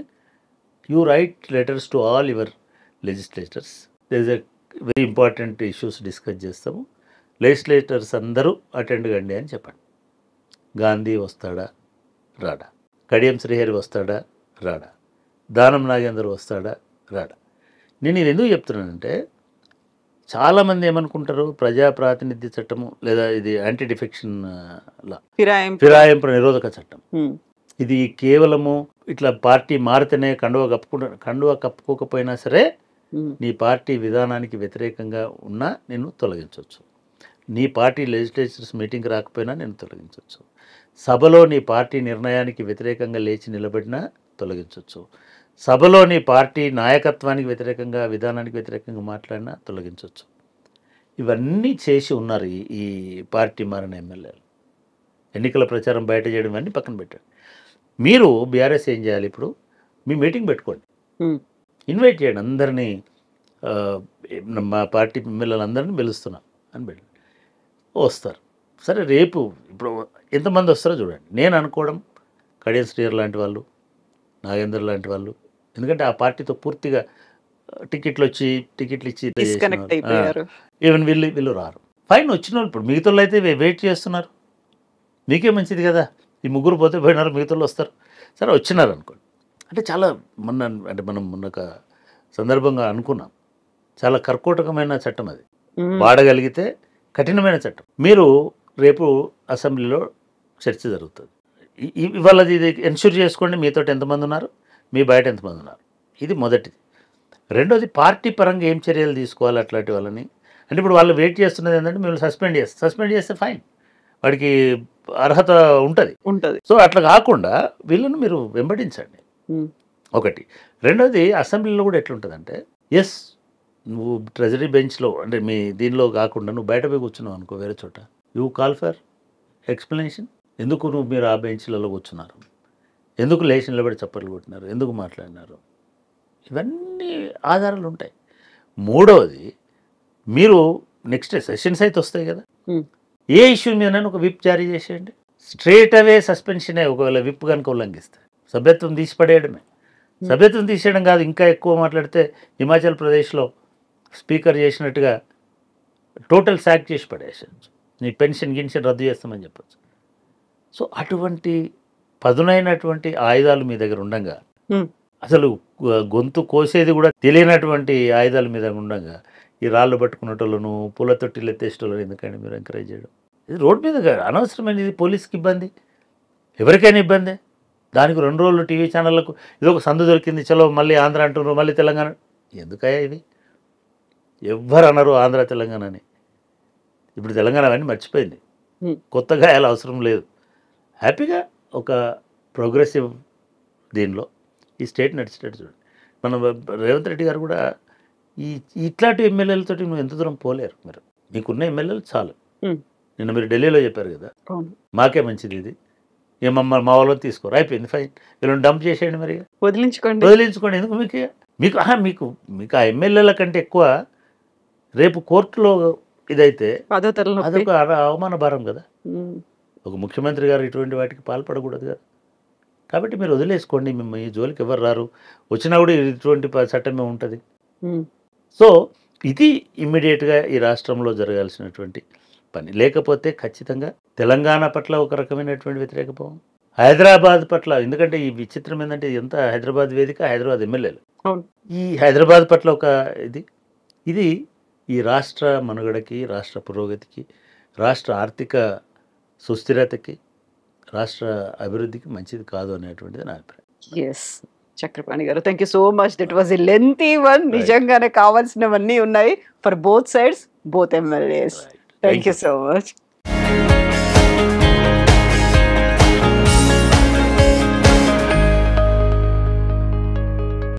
you write letters to all your legislators there is a very important issues discuss చేస్తాము లెజిస్లేటర్స్ అందరూ అటెండ్ కండి అని చెప్పండి గాంధీ వస్తాడా రాడా కడియం శ్రీహరి వస్తాడా రాడా దానం నాగేందర్ వస్తాడా రాడా నేను ఇది ఎందుకు చెప్తున్నానంటే చాలామంది ఏమనుకుంటారు ప్రజా ప్రాతినిధ్య చట్టము లేదా ఇది యాంటీ డిఫెక్షన్ లా ఫిరాయింపు ఫిరాయింపు నిరోధక చట్టం ఉమ్, ఇది కేవలము ఇట్లా పార్టీ మారితేనే కండువ కప్పుకుంట కండువ కప్పుకోకపోయినా సరే ఉమ్, నీ పార్టీ విధానానికి వ్యతిరేకంగా ఉన్నా నేను తొలగించవచ్చు నీ పార్టీ లెజిస్లేచర్స్ మీటింగ్ రాకపోయినా నేను తొలగించవచ్చు సభలో నీ పార్టీ నిర్ణయానికి వ్యతిరేకంగా లేచి నిలబడినా తొలగించవచ్చు సభలో నీ పార్టీ నాయకత్వానికి వ్యతిరేకంగా విధానానికి వ్యతిరేకంగా మాట్లాడినా తొలగించవచ్చు ఇవన్నీ చేసి ఉన్నారు ఈ ఈ పార్టీ మారిన ఎమ్మెల్యేలు ఎన్నికల ప్రచారం బయట చేయడం అన్నీ పక్కన పెట్టాడు మీరు బీఆర్ఎస్ ఏం చేయాలి ఇప్పుడు మీ మీటింగ్ పెట్టుకోండి ఉమ్, ఇన్వైట్ చేయండి అందరినీ ఆ, మా పార్టీ పిల్లలందరినీ పిలుస్తున్నాం అని పెట్టి వస్తారు సరే రేపు ఇప్పుడు ఎంతమంది వస్తారో చూడండి నేను అనుకోవడం కడియం శ్రీయర్ లాంటి వాళ్ళు నాగేందర్ లాంటి వాళ్ళు ఎందుకంటే ఆ పార్టీతో పూర్తిగా ఆ, టికెట్లు వచ్చి టికెట్లు ఇచ్చి ఇట్లా చేసిన డిస్కనెక్ట్ వాళ్ళు. ఆ, అయిపోయారు ఈవెన్ వీళ్ళు వీళ్ళు రారు ఫైన్ వచ్చిన వాళ్ళు ఇప్పుడు మిగతా వాళ్ళు అయితే వే- వెయిట్ చేస్తున్నారు మీకే మంచిది కదా ఈ ముగ్గురు పోతే పోయినారు మిగతా వాళ్ళు వస్తారు సరే వచ్చినారు అనుకోండి అంటే చాలా మొన్న అంటే మనం మొన్న ఒక సందర్భంగా అనుకున్నాం చాలా కర్కోటకమైన చట్టం అది మ్మ్. వాడగలిగితే కఠినమైన చట్టం మీరు రేపు అసెంబ్లీలో చర్చ జరుగుతుంది ఇ- ఇ- ఇవాళ ఇది ఎన్ష్యూర్ చేసుకోండి మీతో ఎంతమంది ఉన్నారు మీ బయట ఎంతమంది ఉన్నారు ఇది మొదటిది రెండోది పార్టీ పరంగా ఏం చర్యలు తీసుకోవాలి అట్లాంటి వాళ్ళని అంటే ఇప్పుడు వాళ్ళు వెయిట్ చేస్తున్నది ఏంటంటే మిమ్మల్ని సస్పెండ్ చేస్తారు సస్పెండ్ చేస్తే ఫైన్ వాడికి అర్హత ఉంటుంది ఉంటది సో అట్లా కాకుండా వీళ్ళను మీరు వెంబడించండి మ్మ్. ఒకటి రెండోది అసెంబ్లీలో కూడా ఎట్లుంటుందంటే ఎస్ నువ్వు ట్రెజరీ బెంచ్లో అంటే మీ దీనిలో కాకుండా నువ్వు బయట పోయి కూర్చున్నావు అనుకో వేరే చోట యూ కాల్ ఫర్ ఎక్స్ప్లెనేషన్ ఎందుకు నువ్వు మీరు ఆ బెంచ్లలో కూర్చున్నారు ఎందుకు లేచి నిలబడి చప్పట్లు కొట్టినారు ఎందుకు మాట్లాడినారు ఇవన్నీ ఆధారాలు ఉంటాయి మూడవది మీరు నెక్స్ట్ సెషన్స్ అయితే వస్తాయి కదా మ్మ్. ఏ ఇష్యూ మీద ఒక విప్ జారీ చేసేయండి స్ట్రేట్ అవే సస్పెన్షనే ఒకవేళ విప్ కనుక ఉల్లంఘిస్తే సభ్యత్వం తీసి పడేయడమే సభ్యత్వం తీసేయడం కాదు ఇంకా ఎక్కువ మాట్లాడితే హిమాచల్ ప్రదేశ్లో స్పీకర్ చేసినట్టుగా టోటల్ సాక్ చేసి పడేసచ్చు నీ పెన్షన్ గిన్షన్ రద్దు చేస్తామని చెప్పచ్చు సో అటువంటి పదునైనటువంటి ఆయుధాలు మీ దగ్గర ఉండగా మ్మ్. అసలు గొ- గొంతు కోసేది కూడా తెలియనటువంటి ఆయుధాల మీద ఉండగా ఈ రాళ్ళు పట్టుకునేటోళ్ళను పూల తొట్టిలు ఎత్తేసేటోళ్ళను ఎందుకండి మీరు ఎంకరేజ్ చేయడం ఇది రోడ్ మీద కాదు, అనవసరమైనది పోలీస్కి ఇబ్బంది ఎవరికైనా ఇబ్బంది దానికి రెండు రోజులు టీవీ ఛానళ్ళకు ఇది ఒక సందు దొరికింది చలో మళ్ళీ ఆంధ్ర అంటున్నారు మళ్ళీ తెలంగాణ ఎందుకయ్యా ఇది ఎవ్వరు అనరు ఆంధ్ర తెలంగాణ అని ఇప్పుడు తెలంగాణ అవన్నీ మర్చిపోయింది Hmm. కొత్తగా అలా అవసరం లేదు హ్యాపీగా ఒక ప్రోగ్రెసివ్ దీనిలో ఈ స్టేట్ నడిచేటట్టు చూడండి మన రేవంత్ రెడ్డి గారు కూడా ఈ ఇట్లాంటి ఎమ్మెల్యేలతోటి నువ్వు ఎంత దూరం పోలేరు మీరు మీకున్న ఎమ్మెల్యేలు చాలు Hmm. నిన్న మీరు ఢిల్లీలో చెప్పారు కదా అవును మాకే మంచిది ఇది ఏ మమ్మల్ని మా వాళ్ళని తీసుకోరు అయిపోయింది ఫైన్ వీళ్ళని డంప్ చేసేయండి మరి వదిలించుకోండి వదిలించుకోండి ఎందుకు మీకు మీకు ఆహా, మీకు మీకు ఆ ఎమ్మెల్యేల కంటే ఎక్కువ రేపు కోర్టులో ఇదైతే పదో తరల నొప్పి అదొక అవ- అవమాన భారం కదా మ్మ్. ఒక ముఖ్యమంత్రి గారు ఇటువంటి వాటికి పాల్పడకూడదు కదా కాబట్టి మీరు వదిలేసుకోండి మేము ఈ జోలికి ఎవరు రారు వచ్చినా కూడా ఇటువంటి ప- చట్టమే ఉంటుంది మ్మ్. సో ఇది ఇమ్మీడియట్గా ఈ రాష్ట్రంలో జరగాల్సినటువంటి పని లేకపోతే ఖచ్చితంగా తెలంగాణ పట్ల ఒక రకమైనటువంటి వ్యతిరేక భావం హైదరాబాద్ పట్ల ఎందుకంటే ఈ విచిత్రం ఏంటంటే ఎంత హైదరాబాద్ వేదిక హైదరాబాద్ ఎమ్మెల్యేలు అవును ఈ హైదరాబాద్ పట్ల ఒక ఇది ఇది ఈ రాష్ట్ర మనుగడకి రాష్ట్ర పురోగతికి రాష్ట్ర ఆర్థిక సుస్థిరతకి రాష్ట్ర అభివృద్ధికి మంచిది కాదు అనేటువంటిది నా అభిప్రాయం yes Chakrapani garu thank you so much that was a lengthy one నిజంగానే కావాల్సినవన్నీ ఉన్నాయి for both sides both MLAs thank you so much